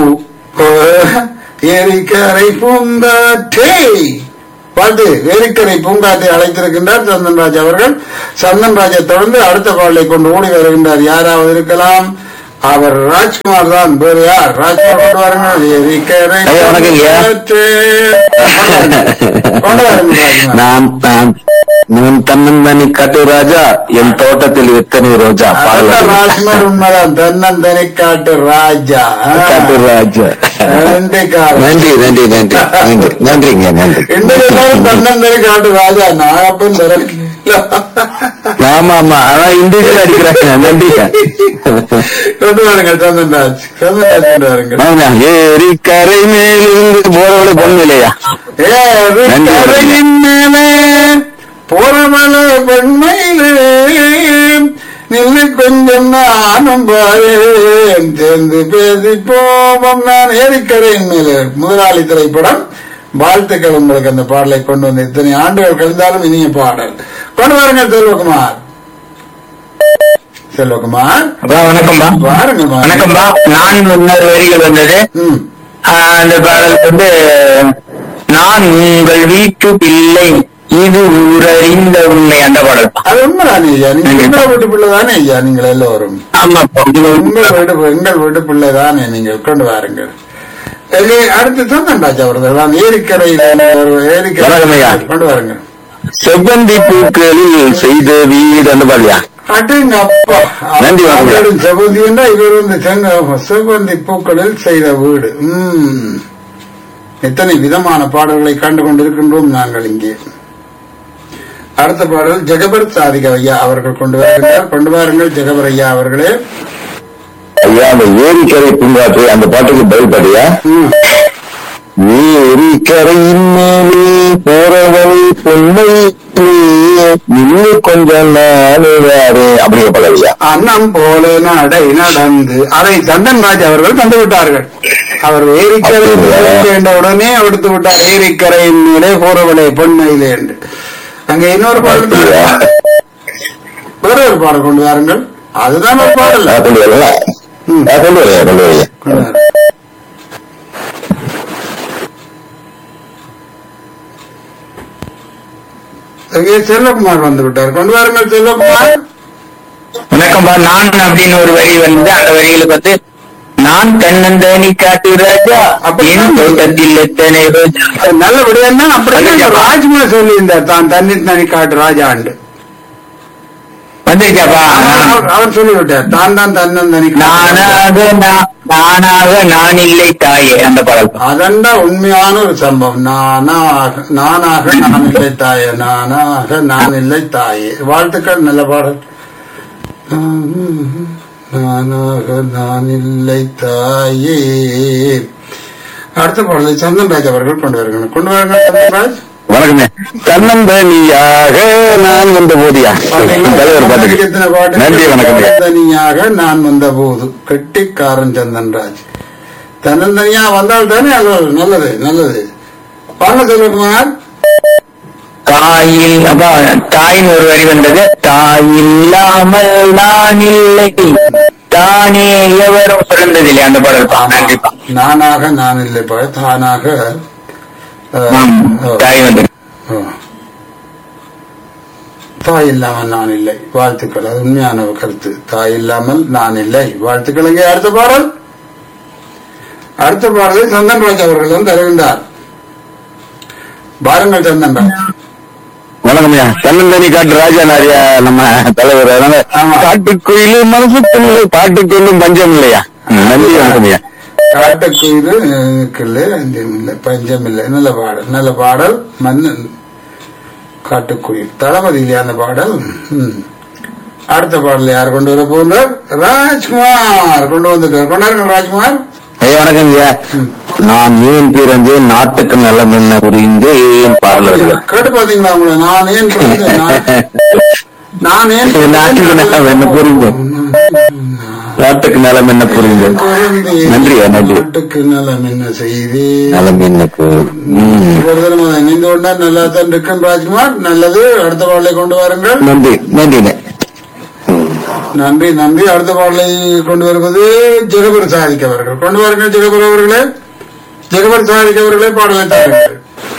எரிக்கரை பூங்காற்றே பாட்டு எரிக்கரை பூங்காற்றை அழைத்திருக்கின்றார் சந்தன்ராஜ் அவர்கள் சந்தன்ராஜை தொடர்ந்து அடுத்த பாடலை கொண்டு ஓடி வருகின்றார் யாராவது இருக்கலாம் அவர் ராஜ்குமார் தான் வேறு யார் ராஜ்குமார் கொண்டு வாருங்கள் எரிக்கரை ஐயா, வணக்கம் ஐயா. பூங்காற்றே. கொண்டு வாருங்கள் ராஜ்குமார் நான் நான் நான் தன்னந்தனி கட்டு ராஜா என் தோட்டத்தில் எத்தனை ரோஜா அதான் பாடல் ராஜ்குமார் உண்மைதான் தன்னந்தனி காட்டு ராஜா கட்டு ராஜா நன்றிக்காரன். நன்றி நன்றி நன்றி நன்றி நன்றிங்க நன்றி இன்றைக்கு எல்லாரும் தன்னந்தனி காட்டு ராஜா நாகப்பன் தரல ஆமா ஆமா ஆனா இண்டிவிஜுவல் அடிக்கிறாங்க நன்றிங்க கொண்டு வாருங்கள் சந்தன்ராஜ் சந்தன்ராஜ் கொண்டு வாருங்கள் ஆமா, ஏரி கரை மேலிருந்து போறவளை பொண்ணு இல்லையா ஏறு நன்றி. கரையின் மேலே போறமல பெண்மையிலே நில்லு கொஞ்சம் நானும் பாரேன் சேர்ந்து பேசி போவோம் நான் ஏரிக்கரையின் மேலே முதலாளி திரைப்படம் வாழ்த்துக்கள் உங்களுக்கு அந்த பாடலை கொண்டு வந்து இத்தனை ஆண்டுகள் கழிந்தாலும் இனிய பாடல் கொண்டு வாருங்கள் செல்வகுமார் செல்வகுமார் அப்பா வணக்கம்பா வாருங்கம்மா வணக்கம்பா நான் முன்னர் வரிகள் வந்தது ம் ஆஹ் அந்த பாடல் வந்து நான் உங்கள் வீட்டு பிள்ளை இது ஊரறிந்த உண்மை அந்த பாடல் அது உண்மைதானே ஐயா நீங்க உங்களை வீட்டு பிள்ளை தானே ஐயா நீங்கள் எல்லோரும் ஆமாப்பா இது உங்கள் உண்மை. வீடு எங்கள் வீட்டு பிள்ளை தானே நீங்கள் கொண்டு வாருங்கள் எங்கே அடுத்து சந்தன்ராஜ் அவர்கள் நான் ஏரிக்கரையில் ஒரு வணக்கம் ஐயா. ஏரிக்கரை கொண்டு வாருங்கள் செவ்வந்தி பூக்களில் செய்த வீடு அந்த பாடியா அட்டுங்க அப்பா நன்றி, வணக்கம் ஐயா. அவரும் செவ்வந்தி என்றா இவர் வந்து செங்க- செவ்வந்தி பூக்களில் செய்த வீடு உம் எத்தனை விதமான பாடல்களை கண்டு கொண்டிருக்கின்றோம் நாங்கள் இங்கே அடுத்த பாடல் ஜெகபர் சாதிக ஐயா அவர்கள் கொண்டு வருகின்றார் கொண்டு வாருங்கள் ஜெகபர் ஐயா அவர்களே ஐயா அந்த ஏரிக்கரை பூங்காற்று அந்த பாட்டுக்கு பதில் பாட்டியா ம். ஏரிக்கரையின் மேலே போறவள் பொன்னை இன்னும் கொஞ்சம் நானுவாரு அப்படிங்கிற பாடல் ஐயா அன்னம் போல நடை நடந்து அதை சந்தன்ராஜ் அவர்கள் தந்து விட்டார்கள் அவர் ஏரிக்கரை அப்படியா? என்ற உடனே எடுத்து விட்டார் ஏரிக்கரையின் மேலே போறவளே பொன்மையிலே என்று அங்க இன்னொரு பாடல் அப்படியா? வேற ஒரு பாடல் கொண்டு வாருங்கள் அதுதான் ஒரு பாடல் நான் கொண்டு வரல ம். நான் கொண்டு வரேன் கொண்டு வரேன் கொண்டு வாருங்கள். அங்கே செல்வகுமார் வந்து விட்டார் கொண்டு வாருங்கள் செல்வகுமார் வணக்கம்பா நான் அப்படின்னு ஒரு வரி வந்து அந்த வரிகளுக்கு வந்து நான் தன்னந்தனி காட்டு ராஜா என் தோட்டத்தில் எத்தனை ரோஜா நல்லபடியா தான் அப்படியே ராஜ்குமார் சொல்லியிருந்தார் தான் தண்ணி தனி காட்டு ராஜாண்டு வந்துருச்சாப்பா அவர் அவர் சொல்லிவிட்டார் தான் தான் தன்னந்தனி நானாக நான் நானாக நான் இல்லை தாயே அந்த பாடல் அதண்டா உண்மையான ஒரு சம்பவம் நானாக நானாக நான் இல்லை தாயே நானாக நான் இல்லை தாயே வாழ்த்துக்கள் நல்ல பாடல் நானாக நான் இல்லை தாயே அடுத்த பாடலை சந்தன்ராஜ் அவர்கள் கொண்டு வருகிறார் கொண்டு வருகிறார் சந்தன்ராஜ் வணக்கமே தன்னந்தனியாக நான் வந்த போதியா தலைவர் பாட்டுக்கு எத்தனை பாட்டு நன்றி வணக்கம் தனியாக நான் வந்த போது கெட்டிக்காரன் சந்தன்ராஜ் தன்னந்தனியா வந்தால் தானே அது நல்லது நல்லது வாங்க செல்வகுமார் தாயில் அப்பா தாயின் ஒரு வரி வந்தது தாயில்லாமல் நான் இல்லை தானே எவரும் பிறந்ததில்லை அந்த பாடல் பா நன்றிப்பா நானாக நான் இல்லை பா தானாக அஹ், ஆம், ஓ, தாய் வந்து ஓ. தாய் இல்லாமல் நான் இல்லை வாழ்த்துக்கள் அது உண்மையான ஒரு கருத்து தாய் இல்லாமல் நான் இல்லை வாழ்த்துக்கள் இங்கே அடுத்த பாடல் அடுத்த பாடலை சந்தன்ராஜ் அவர்கள் தான் தருகின்றார் பாருங்கள் சந்தன்ராஜ் வணக்கம்யா தன்னந்தனி காட்டு ராஜா நாரியா நம்ம தலைவர் அதனால ஆமா. காட்டுக்குயிலு மனசுக்குள்ள பாட்டுக்குள்ளும் பஞ்சம் இல்லையா நன்றி வணக்கம்யா காட்டுக்குயிலு இல்லை அஞ்சம் இல்லை பஞ்சம் இல்லை நல்ல பாடல் நல்ல பாடல் மன்னன் காட்டுக்குயில் தளபதி இல்லையா அந்த பாடல் ம். அடுத்த பாடல் யார் கொண்டு வர போகிறார் ராஜ்குமார் கொண்டு வந்துட்டார் கொண்டாருங்கள் ராஜ்குமார் ஐயா வணக்கம்யா நான் ஏன் பிறந்தேன் நாட்டுக்கு நல்லம் என்ன புரிந்து ஏன் பாடல் கேட்டு பாத்தீங்களா உங்களை நான் ஏன் பிறந்தேன்? நான்- நான் ஏன் நாட்டுக்கு நல்லம் என்ன புரிந்து நாட்டுக்கு நலம் என்ன புரியுது நன்றியா நன்றி நாட்டுக்கு நலம் என்ன செய்தி நலம் எனக்கு ம். ஒரு தடவை இணைந்து கொண்டா நல்லா தான் இருக்கும் ராஜ்குமார் நல்லது அடுத்த பாடலை கொண்டு வாருங்கள் நன்றி நன்றிண்ணே நன்றி நன்றி அடுத்த பாடலை கொண்டு வருவது ஜெகபர் சாதிக் அவர்கள் கொண்டு வாருங்கள் ஜெகபர் அவர்களே ஜெகபர் சாதிக் அவர்களே பாடலை தாருங்கள்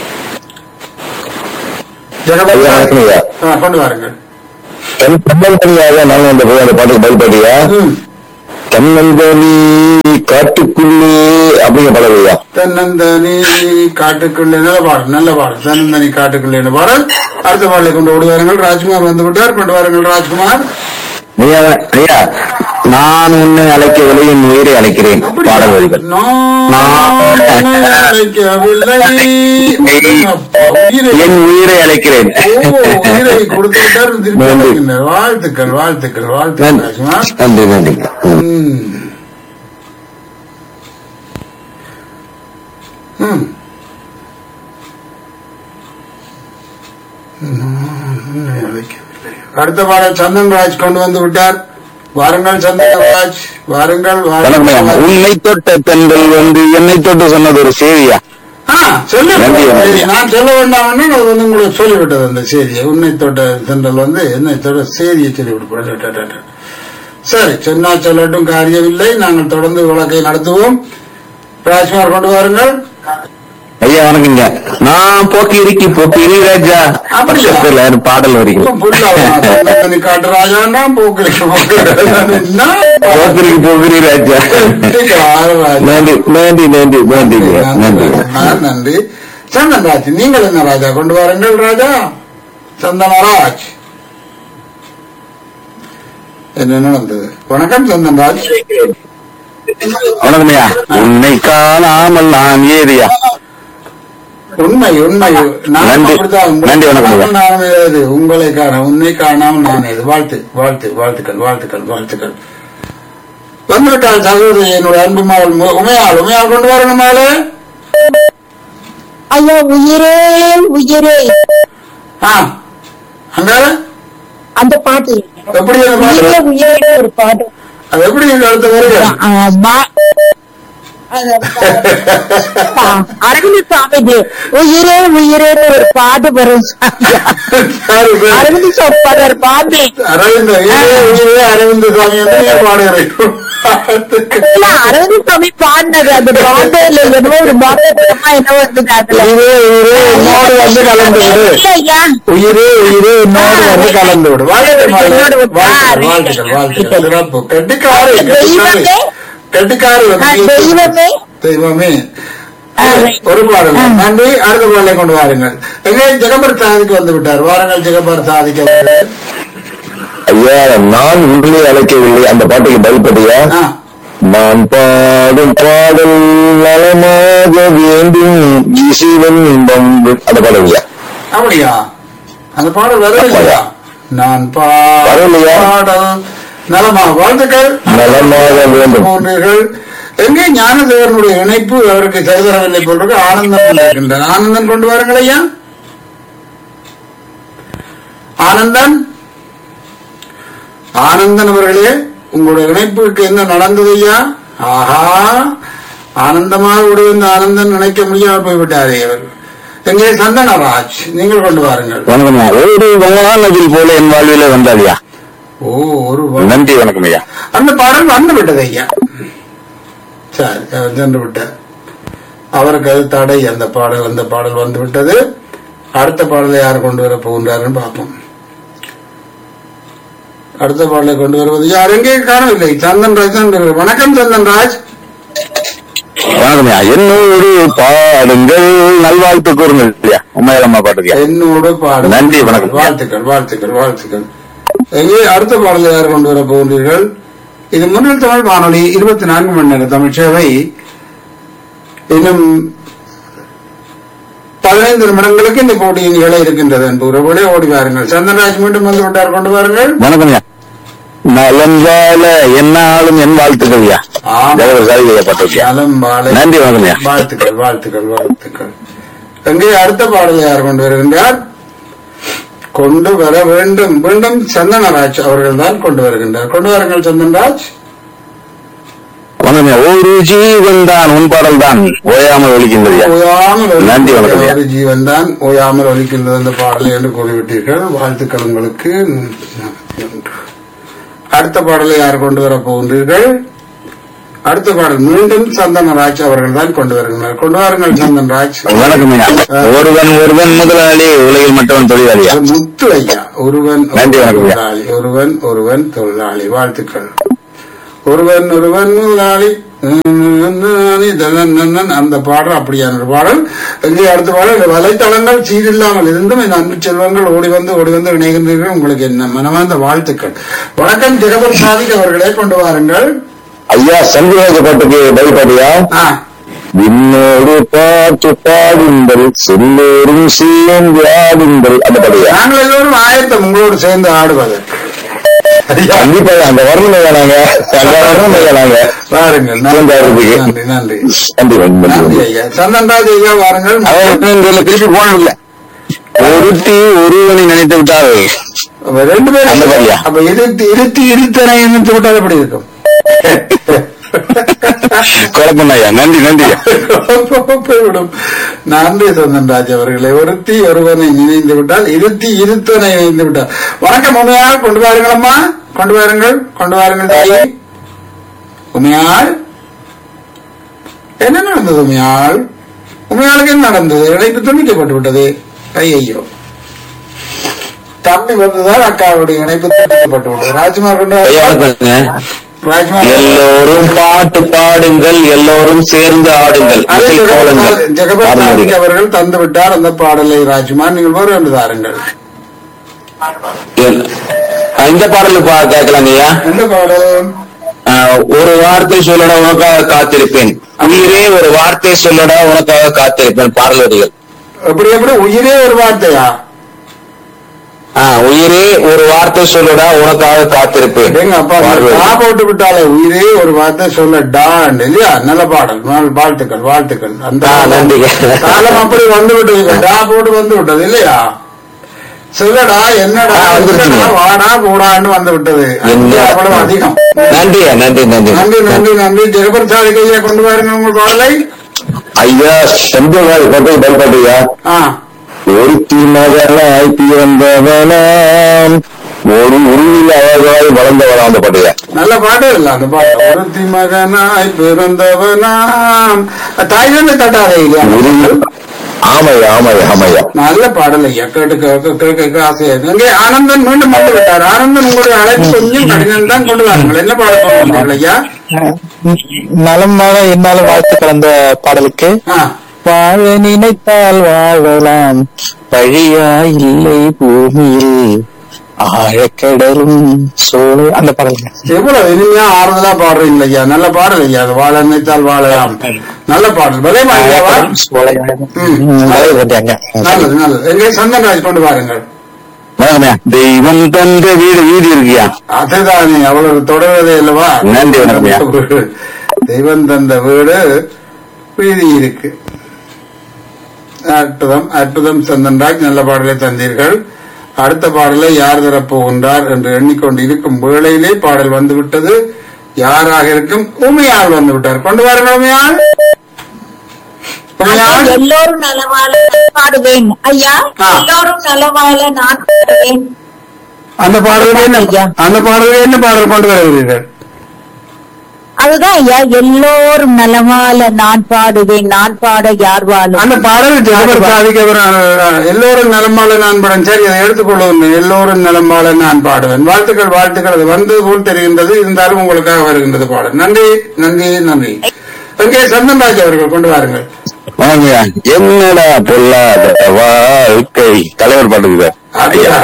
ஜெகபர் ஐயா, சாதிக் வணக்கம் ஐயா. ஆ, கொண்டு வாருங்கள் என் தன்னந்தனியாக நான் அந்த போய் அந்த பாட்டுக்கு பதில்படியா ம். தன்னந்தனி காட்டுக்குள்ளே அப்படிங்கிற பாடல் ஐயா தன்னந்தனி காட்டுக்குள்ளே நல்ல பாடல் நல்ல பாடல் தன்னந்தனி காட்டுக்குள்ளே என்ற பாடல் அடுத்த பாடலை கொண்டு ஓடி வாருங்கள் ராஜ்குமார் வந்து விட்டார் கொண்டு வாருங்கள் ராஜ்குமார் ஐயா ஐயா நான் உன்னை அழைக்கவில்லை என் உயிரை அழைக்கிறேன் பாடல் வரிகள் நான் உன்னை அழைக்கவில்லை. அப்பா, உயிரை என் உயிரை அழைக்கிறேன் ஓ, உயிரை கொடுத்து விட்டார் திருப்பி நன்றி. அழைக்கின்றார். வாழ்த்துக்கள் வாழ்த்துக்கள் வாழ்த்துக்கள் ராஜ்குமார் நன்றி நன்றி ம். ம். ம். நான் உன்னை அழைக்கவில்லை. அடுத்த பாடல் சந்தன்ராஜ் கொண்டு வந்து விட்டார் வாருங்கள் சந்தன்ராஜ் வாருங்கள் வணக்கம் ஐயா. வாருங்கள் உன்னை தொட்ட பெண்கள் வந்து என்னை தொட்டு சொன்னது ஒரு செய்தியா ஆ, சொல்லு. நன்றி, நன்றி. சரி, நான் சொல்ல வேண்டாம்னு அது வந்து உங்களுக்கு சொல்லிவிட்டது அந்த செய்தியை உன்னை தொட்ட தென்றல் வந்து என்னை தொட்ட செய்தியை சொல்லிவிட்டு சரி சொன்னா சொல்லட்டும் காரியமில்லை நாங்கள் தொடர்ந்து வழக்கை நடத்துவோம் ராஜ்குமார் கொண்டு வாருங்கள் ஐயா வணக்கங்க நான் போக்கி இருக்கி போக்கி இரு ராஜா அப்படியா? பக்கத்துல பாடல் வரிகள் புல்லாவணி காட்டு ராஜான்னா போக்கிரிக்கு போக்கிரிக்கு போக்கிரி ராஜா நன்றி நன்றி நன்றி நன்றிங்க நன்றி நன்றி சந்தன்ராஜ் நீங்கள் என்ன ராஜா கொண்டு வாருங்கள் ராஜா சந்தனராஜ் என்ன நடந்தது வணக்கம் சந்தன்ராஜ் வணக்கம்யா உன்னை காணாமல் நான் ஏறியா உண்மை உண்மை நான் நன்றி. அப்படித்தான் உங்களை நன்றி, வணக்கம் ஐயா. காணாமல் நான் ஏது உங்களை காண உன்னை காணாமல் நான் ஏது வாழ்த்து வாழ்த்து வாழ்த்துக்கள் வாழ்த்துக்கள் வாழ்த்துக்கள் வந்துவிட்டால் சகோதரி என்னுடைய அன்பு மகள் மு- உமையாள் உமையாள் கொண்டு வரணும் மகளே ஐயா உயிரே உயிரே ஆ அங்க அந்த பாட்டு எப்படி அந்த பாட்டு உயிரே உயிரே ஒரு பாட்டு அது எப்படி நீங்க அடுத்த வருக ஆ, மா- அது, ஆ, அரவிந்த் சாமி உயிரே உயிரே ஒரு பாட்டு வரும் அரவிந்த் சாமி பாடுற பாட்டு அரவிந்த உயிரே உயிரே அரவிந்த சுவாமி என்று நீ பாடுகிறேன் இல்ல அரவிந்த் சாமி பாடினது அந்த பாட்டு இல்ல என்னமோ ஒரு பாட்டு படமா என்னவோ இருந்தது அதுல உயிரே உயிரே என்னோடு வந்து கலந்து விடு இல்ல ஐயா உயிரே உயிரே என்னோடு வந்து கலந்து விடு வாழ்த்துக்கள் மகளே. என்னோடு வந்து- வாழ்த்துக்கள் வாழ்த்துக்கள் வாழ்த்துக்கள் சிறப்பு கெட்டிக்காரு கெட்டிக்காரு தெய்வமே. கெட்டிக்காரு ஆ, தெய்வமே தெய்வமே ஆ, right. ஒரு பாடல் நன்றி அடுத்த பாடலை கொண்டு வாருங்கள் எங்கே ஜெகபர் சாதிக்கு வந்து விட்டார் வாருங்கள் ஜெகபர் சாதிக்க வருகிறது. ஐயா நான் உன்னை அழைக்கவில்லை அந்த பாட்டுக்கு பதில்படியா ஆ, நான் பாடும் பாடல் நலமாக வேண்டும் இசைவன் வந்து அந்த பாடல் ஐயா அப்படியா அந்த பாடல் வரவில்லையா நான் வரவில்லையா? பாடல் நலமா வாழ்த்துக்கள் நலமாக வேண்டும். போன்றீர்கள் எங்கே ஞானதேவனுடைய இணைப்பு அவருக்கு சரிதரவில்லை போன்றது ஆனந்தம் இருக்கின்றார் ஆனந்தன் கொண்டு வாருங்கள் ஐயா ஆனந்தன் ஆனந்தன் அவர்களே உங்களுடைய இணைப்புக்கு என்ன நடந்தது ஐயா ஆஹா ஆனந்தமாக உடைய இந்த ஆனந்தன் நினைக்க முடியாமல் போய்விட்டாரே அவர் எங்கே சந்தனராஜ் நீங்கள் கொண்டு வாருங்கள் வணக்கம் ஐயா. ஒரு வானதில் போல என் வாழ்வில வந்தாதியா ஓ ஒரு வ- நன்றி வணக்கம் ஐயா அந்த பாடல் வந்து விட்டது ஐயா சரி அவர் சென்று விட்டார் அவருக்கு அது தடை அந்த பாடல் அந்த பாடல் வந்து விட்டது அடுத்த பாடலை யார் கொண்டு வர போகின்றாருன்னு பார்ப்போம் அடுத்த பாடலை கொண்டு வருவது யார் எங்கே காணவில்லை சந்தன்ராஜ் தான் இருக்கிறார். வணக்கம் சந்தன்ராஜ் வணக்கம் ஐயா என்னோடு பாடுங்கள் நல்வாழ்த்து கூறுங்கள் ஐயா உண்மையிலம்மா பாட்டுக்கு என்னோடு பாடல் நன்றி, வணக்கம். வாழ்த்துக்கள் வாழ்த்துக்கள் வாழ்த்துக்கள் எங்கே அடுத்த பாடலை யார் கொண்டு வர போகின்றீர்கள் இது முன்னல் தமிழ் வானொலி இருபத்தி நான்கு மணி நேர தமிழ் சேவை இன்னும் பதினைந்து நிமிடங்களுக்கு இந்த போட்டியின் நிகழ இருக்கின்றது என்பவர்களே ஓடி வாருங்கள் சந்தன்ராஜ் மீண்டும் வந்து விட்டார் கொண்டு வாருங்கள் வணக்கம் ஐயா நலம் வாழ என்னாலும் என் வாழ்த்துக்கள் ஐயா ஆமாம். ஜெகவர் சாதி ஐயா பாட்டுக்கு நலம் வாழை நன்றி வணக்கம் ஐயா வாழ்த்துக்கள் வாழ்த்துக்கள் வாழ்த்துக்கள் எங்கே அடுத்த பாடலை யார் கொண்டு வருகின்றார் கொண்டு வர வேண்டும் மீண்டும் சந்தனராஜ் அவர்கள் தான் கொண்டு வருகின்றார் கொண்டு வாருங்கள் சந்தன்ராஜ் வணக்கம்யா ஒரு ஜீவன் தான் உன் பாடல் தான் ஓயாமல் ஒழிக்கின்றதுயா ஓயாமல் நன்றி, வணக்கம் ஐயா. ஒரு ஜீவன் தான் ஓயாமல் ஒலிக்கின்றது அந்த பாடலை என்று கூறிவிட்டீர்கள் வாழ்த்துக்கள் உங்களுக்கு அடுத்த பாடலை யார் கொண்டு வர போகின்றீர்கள் அடுத்த பாடல் மீண்டும் சந்தனராஜ் அவர்கள் தான் கொண்டு வருகின்றனர் கொண்டு வாருங்கள் சந்தன்ராஜ் வணக்கம்யா ஒருவன் ஒருவன் முதலாளி உலகில் மற்றவன் தொழிலாளியா அது முத்து ஐயா ஒருவன் நன்றி, ஒருவன் வணக்கம் ஐயா. தொழிலாளி ஒருவன் ஒருவன் தொழிலாளி வாழ்த்துக்கள் ஒருவன் ஒருவன் முதலாளி தனனனன் அந்த பாடல் அப்படியான ஒரு பாடல் இங்கே அடுத்த பாடல் இந்த வலைத்தளங்கள் சீரில்லாமல் இருந்தும் இந்த அன்பு செல்வங்கள் ஓடி வந்து ஓடி வந்து இணைகின்றீர்கள் உங்களுக்கு என்ன மனமார்ந்த வாழ்த்துக்கள் வணக்கம் ஜெகபர் சாதிக் அவர்களே கொண்டு வாருங்கள் ஐயா சந்திரராஜ பாட்டுக்கு பதில் பாட்டியா ஆ, விண்ணோடு பாட்டு பாடுங்கள் செல்லோரும் சேர்ந்து ஆடுங்கள் அந்த பாட்டியா நாங்கள் எல்லோரும் ஆயத்தம் உங்களோடு சேர்ந்து ஆடுவதற்கு ஐயா, கண்டிப்பா அந்த வரணும் வேணாங்க அந்த வரணும் வேணாங்க வாருங்கள் சேர்ந்து ஆடுறதுக்கு. நன்றி நன்றி நன்றி நன்றி நன்றி ஐயா சந்தன்ராஜ் ஐயா வாருங்கள் அவன் திருப்பி போனது இல்ல ஒருத்தி ஒருவனை நினைத்து விட்டால் அப்ப ரெண்டு பேரும் அந்த மாதிரியா? அப்ப இருத்தி இருத்தி இருத்தனை இணைத்து விட்டால் எப்படி இருக்கும் குழப்பம் ஐயா நன்றி நன்றி போய்விடும் நன்றி சந்தன்ராஜ் அவர்களே ஒருத்தி ஒருவனை நினைந்து விட்டால் இருத்தி இருத்தனை இணைந்து விட்டால் வணக்கம் உமையாள் கொண்டு வாருங்களம்மா கொண்டு வாருங்கள் கொண்டு வாருங்கள் தாயே உமையாள் என்ன நடந்தது உமையாள் உமையாளுக்கு என்ன நடந்தது இணைப்பு துண்டிக்கப்பட்டு விட்டது ஐயோ தம்பி வந்ததால் அக்காவுடைய இணைப்பு துண்டிக்கப்பட்டு விட்டது ராஜ்குமார் கொண்டு ஐயா வாருங்கள். வணக்கங்க ராஜ்குமார் எல்லோரும் பாட்டு பாடுங்கள் எல்லோரும் சேர்ந்து ஆடுங்கள் அதே இசை கோலங்கள் ஜெகபத் பாடுங்கள். சாதிக் அவர்கள் தந்து விட்டார் அந்த பாடலை ராஜ்குமார் நீங்கள் வேறு என்று தாருங்கள் எல்- ஆ, இந்த பாடல் பா- கேட்கலாங்க ஐயா எந்த பாடல் ஆ, ஒரு வார்த்தை சொல்லடா உனக்காக காத்திருப்பேன் உயிரே ஒரு வார்த்தை சொல்லடா உனக்காக காத்திருப்பேன் பாடல் வரிகள் எப்படி எப்படி உயிரே ஒரு வார்த்தையா ஆ, உயிரே ஒரு வார்த்தை சொல்லடா உனக்காக காத்திருப்பேன் எங்க அப்பா பாடல் வரிகள். டா போட்டு விட்டாலே உயிரே ஒரு வார்த்தை சொல்ல டான் இல்லையா நல்ல பாடல் நல்ல வாழ்த்துக்கள் வாழ்த்துக்கள் அந்த ஆ, நன்றிங்க. காலம் அப்படி வந்து விட்டது டா போட்டு வந்து விட்டது இல்லையா சொல்லடா என்னடா ஆ, வந்துருச்சுங்க. என்னடா, வாடா போடான்னு வந்து விட்டது என்ன? அவ்வளவு அதிகம் நன்றியா நன்றி நன்றி நன்றி நன்றி நன்றி ஜெகபர் சாதிக் ஐயா கொண்டு வாருங்க உங்கள் பாடலை ஐயா செம்பகால் பட்டு பல்பாட்டியா ஆ ஒருத்தி மகனாய் பிறந்தவனாம் ஒரு உருவில் அழகாய் வளர்ந்தவனா அந்த பாட்டையா நல்ல பாட்டு இல்ல அந்த பாட்டு ஒருத்தி மகனாய் பிறந்தவனாம் தாய் தந்தை தட்டாதே இல்லையா உருவில் ஆமையா ஆமையா ஆமையா நல்ல பாடல் ஐயா கேட்டு கேட்க கேட்க கேட்க ஆசையா இருக்கு அங்கே ஆனந்தன் மீண்டும் வந்து விட்டார் ஆனந்தன் உங்களுடைய அழைப்பு கொஞ்சம் கடினம் தான் கொண்டு வாருங்கள் என்ன பாடல் கொண்டு ஐயா நலமாக என்னாலும் வாழ்த்து கலந்த பாடலுக்கு ஆ, வாழ நினைத்தால் வாழலாம் வழியா இல்லை பூமியில் ஆழக்கடலும் சோலை அந்த பாடலுங்க எவ்வளவு இனிமையா ஆறுதலா பாடுறீங்க ஐயா நல்ல பாடல் ஐயா அது வாழ நினைத்தால் வாழலாம் நல்ல பாடல் விலைமா ஐயாவா சோலை ம். வந்தாங்க நல்லது நல்லது எங்கே சந்தன்ராஜ் கொண்டு வாருங்கள் வணக்கம்யா தெய்வம் தந்த வீடு வீதி இருக்கியா அதுதானே அவ்வளவு தொடர்வதே அல்லவா நன்றி, வணக்கம் ஐயா. தெய்வம் தந்த வீடு வீதி இருக்கு அற்புதம் அற்புதம் சந்தன்ராஜ் நல்ல பாடலை தந்தீர்கள் அடுத்த பாடலை யார் தரப்போகின்றார் என்று எண்ணிக்கொண்டு இருக்கும் வேளையிலே பாடல் வந்துவிட்டது யாராக இருக்கும் உமையாள் வந்து விட்டார் கொண்டு வாருங்கள் உமையாள் உமையாள் எல்லோரும் நலவாழ நான் பாடுவேன் ஐயா ஆ. எல்லோரும் நலவாழ நான் பாடுவேன் அந்த பாடலுக்கு என்ன ஐயா. அந்த பாடலுக்கு என்ன பாடல் கொண்டு வருகிறீர்கள் அதுதான் ஐயா எல்லோரும் நலவாழ நான் பாடுவேன் நான் பாட யார் வாழும் அந்த பாடல் ஜெகபர் சாதிக்கவர் எல்லோரும் நலமால நான் பாடுவேன் சரி அதை எடுத்துக்கொள்ளுவேன் எல்லோரும் நலமால நான் பாடுவேன் வாழ்த்துக்கள் வாழ்த்துக்கள் அது வந்து போல் தெரிகின்றது இருந்தாலும் உங்களுக்காக வருகின்றது பாடல் நன்றி நன்றி நன்றி அங்கே சந்தன்ராஜ் அவர்கள் கொண்டு வாருங்கள் வணக்கம்யா என்னடா பொல்லாத வாழ்க்கை தலைவர் பாட்டுக்கு ஐயா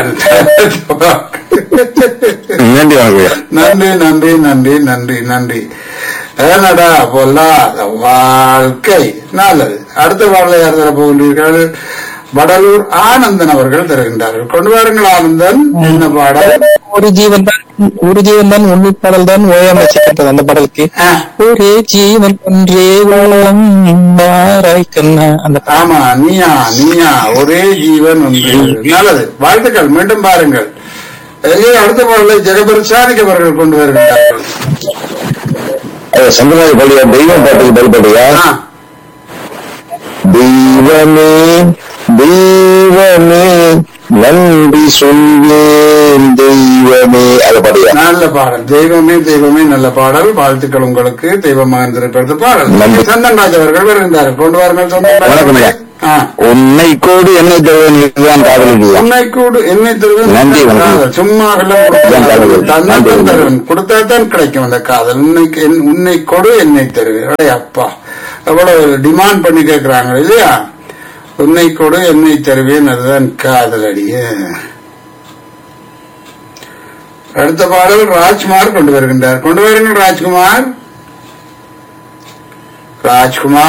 நன்றி வணக்கம்யா நன்றி நன்றி நன்றி நன்றி நன்றி ஏனடா பொல்லாத வாழ்க்கை நல்லது அடுத்த பாடலை யார் தர போகின்றீர்கள் வடலூர் ஆனந்தன் அவர்கள் தருகின்றார்கள் கொண்டு வாருங்கள் ஆனந்தன் என்ன பாடல் ஒரு ஜீவன் தான் ஒரு ஜீவன் தான் உண்மை பாடல் தான் ஓயாம வச்சுக்கிட்டது அந்த பாடலுக்கு ஆ, ஒரே ஜீவன் ஒன்றே வாழம் மாறாய் கண்ணா அந்த பாடல். ஆமா நீயா நீயா ஒரே ஜீவன் ஒன்று நல்லது வாழ்த்துக்கள் மீண்டும் பாருங்கள் எங்கே அடுத்த பாடலை ஜெகபர் சாதிக் அவர்கள் கொண்டு வருகின்றார்கள் சந்திரநாத பள்ளியா தெய்வம் பாட்டுக்கு பதில்படியா ஆ, தெய்வமே தெய்வமே நன்றி சொல்வேன் தெய்வமே அது பாடியா நல்ல பாடல் தெய்வமே தெய்வமே நல்ல பாடல் வாழ்த்துக்கள் உங்களுக்கு தெய்வமாக திரைப்படத்து பாடல் நன்றி. சந்தன்ராஜ் அவர்கள் வருகின்றார் கொண்டு வாருங்கள் சந்தன்ராஜ் வணக்கம் ஐயா. ஆ. உன்னை கோடு என்னை தருவன் இதுதான் காதலிக்கலாம் உன்னை கூடு என்னை தருவன் நன்றி, வணக்கம். காதல். சும்மா எல்லாம் இதுதான் காதல். தன்னை நன்றி, வணக்கம். தருவன் கொடுத்தா தான் கிடைக்கும் அந்த காதல் உன்னை என்- உன்னை கொடு என்னை தருவேன் அடே அப்பா எவ்வளவு டிமாண்ட் பண்ணி கேட்கிறாங்க இல்லையா உன்னை கொடு என்னை தருவேன் அதுதான் காதல் அடிய அடுத்த பாடல் ராஜ்குமார் கொண்டு வருகின்றார் கொண்டு வருங்கள் ராஜ்குமார் ராஜ்குமார்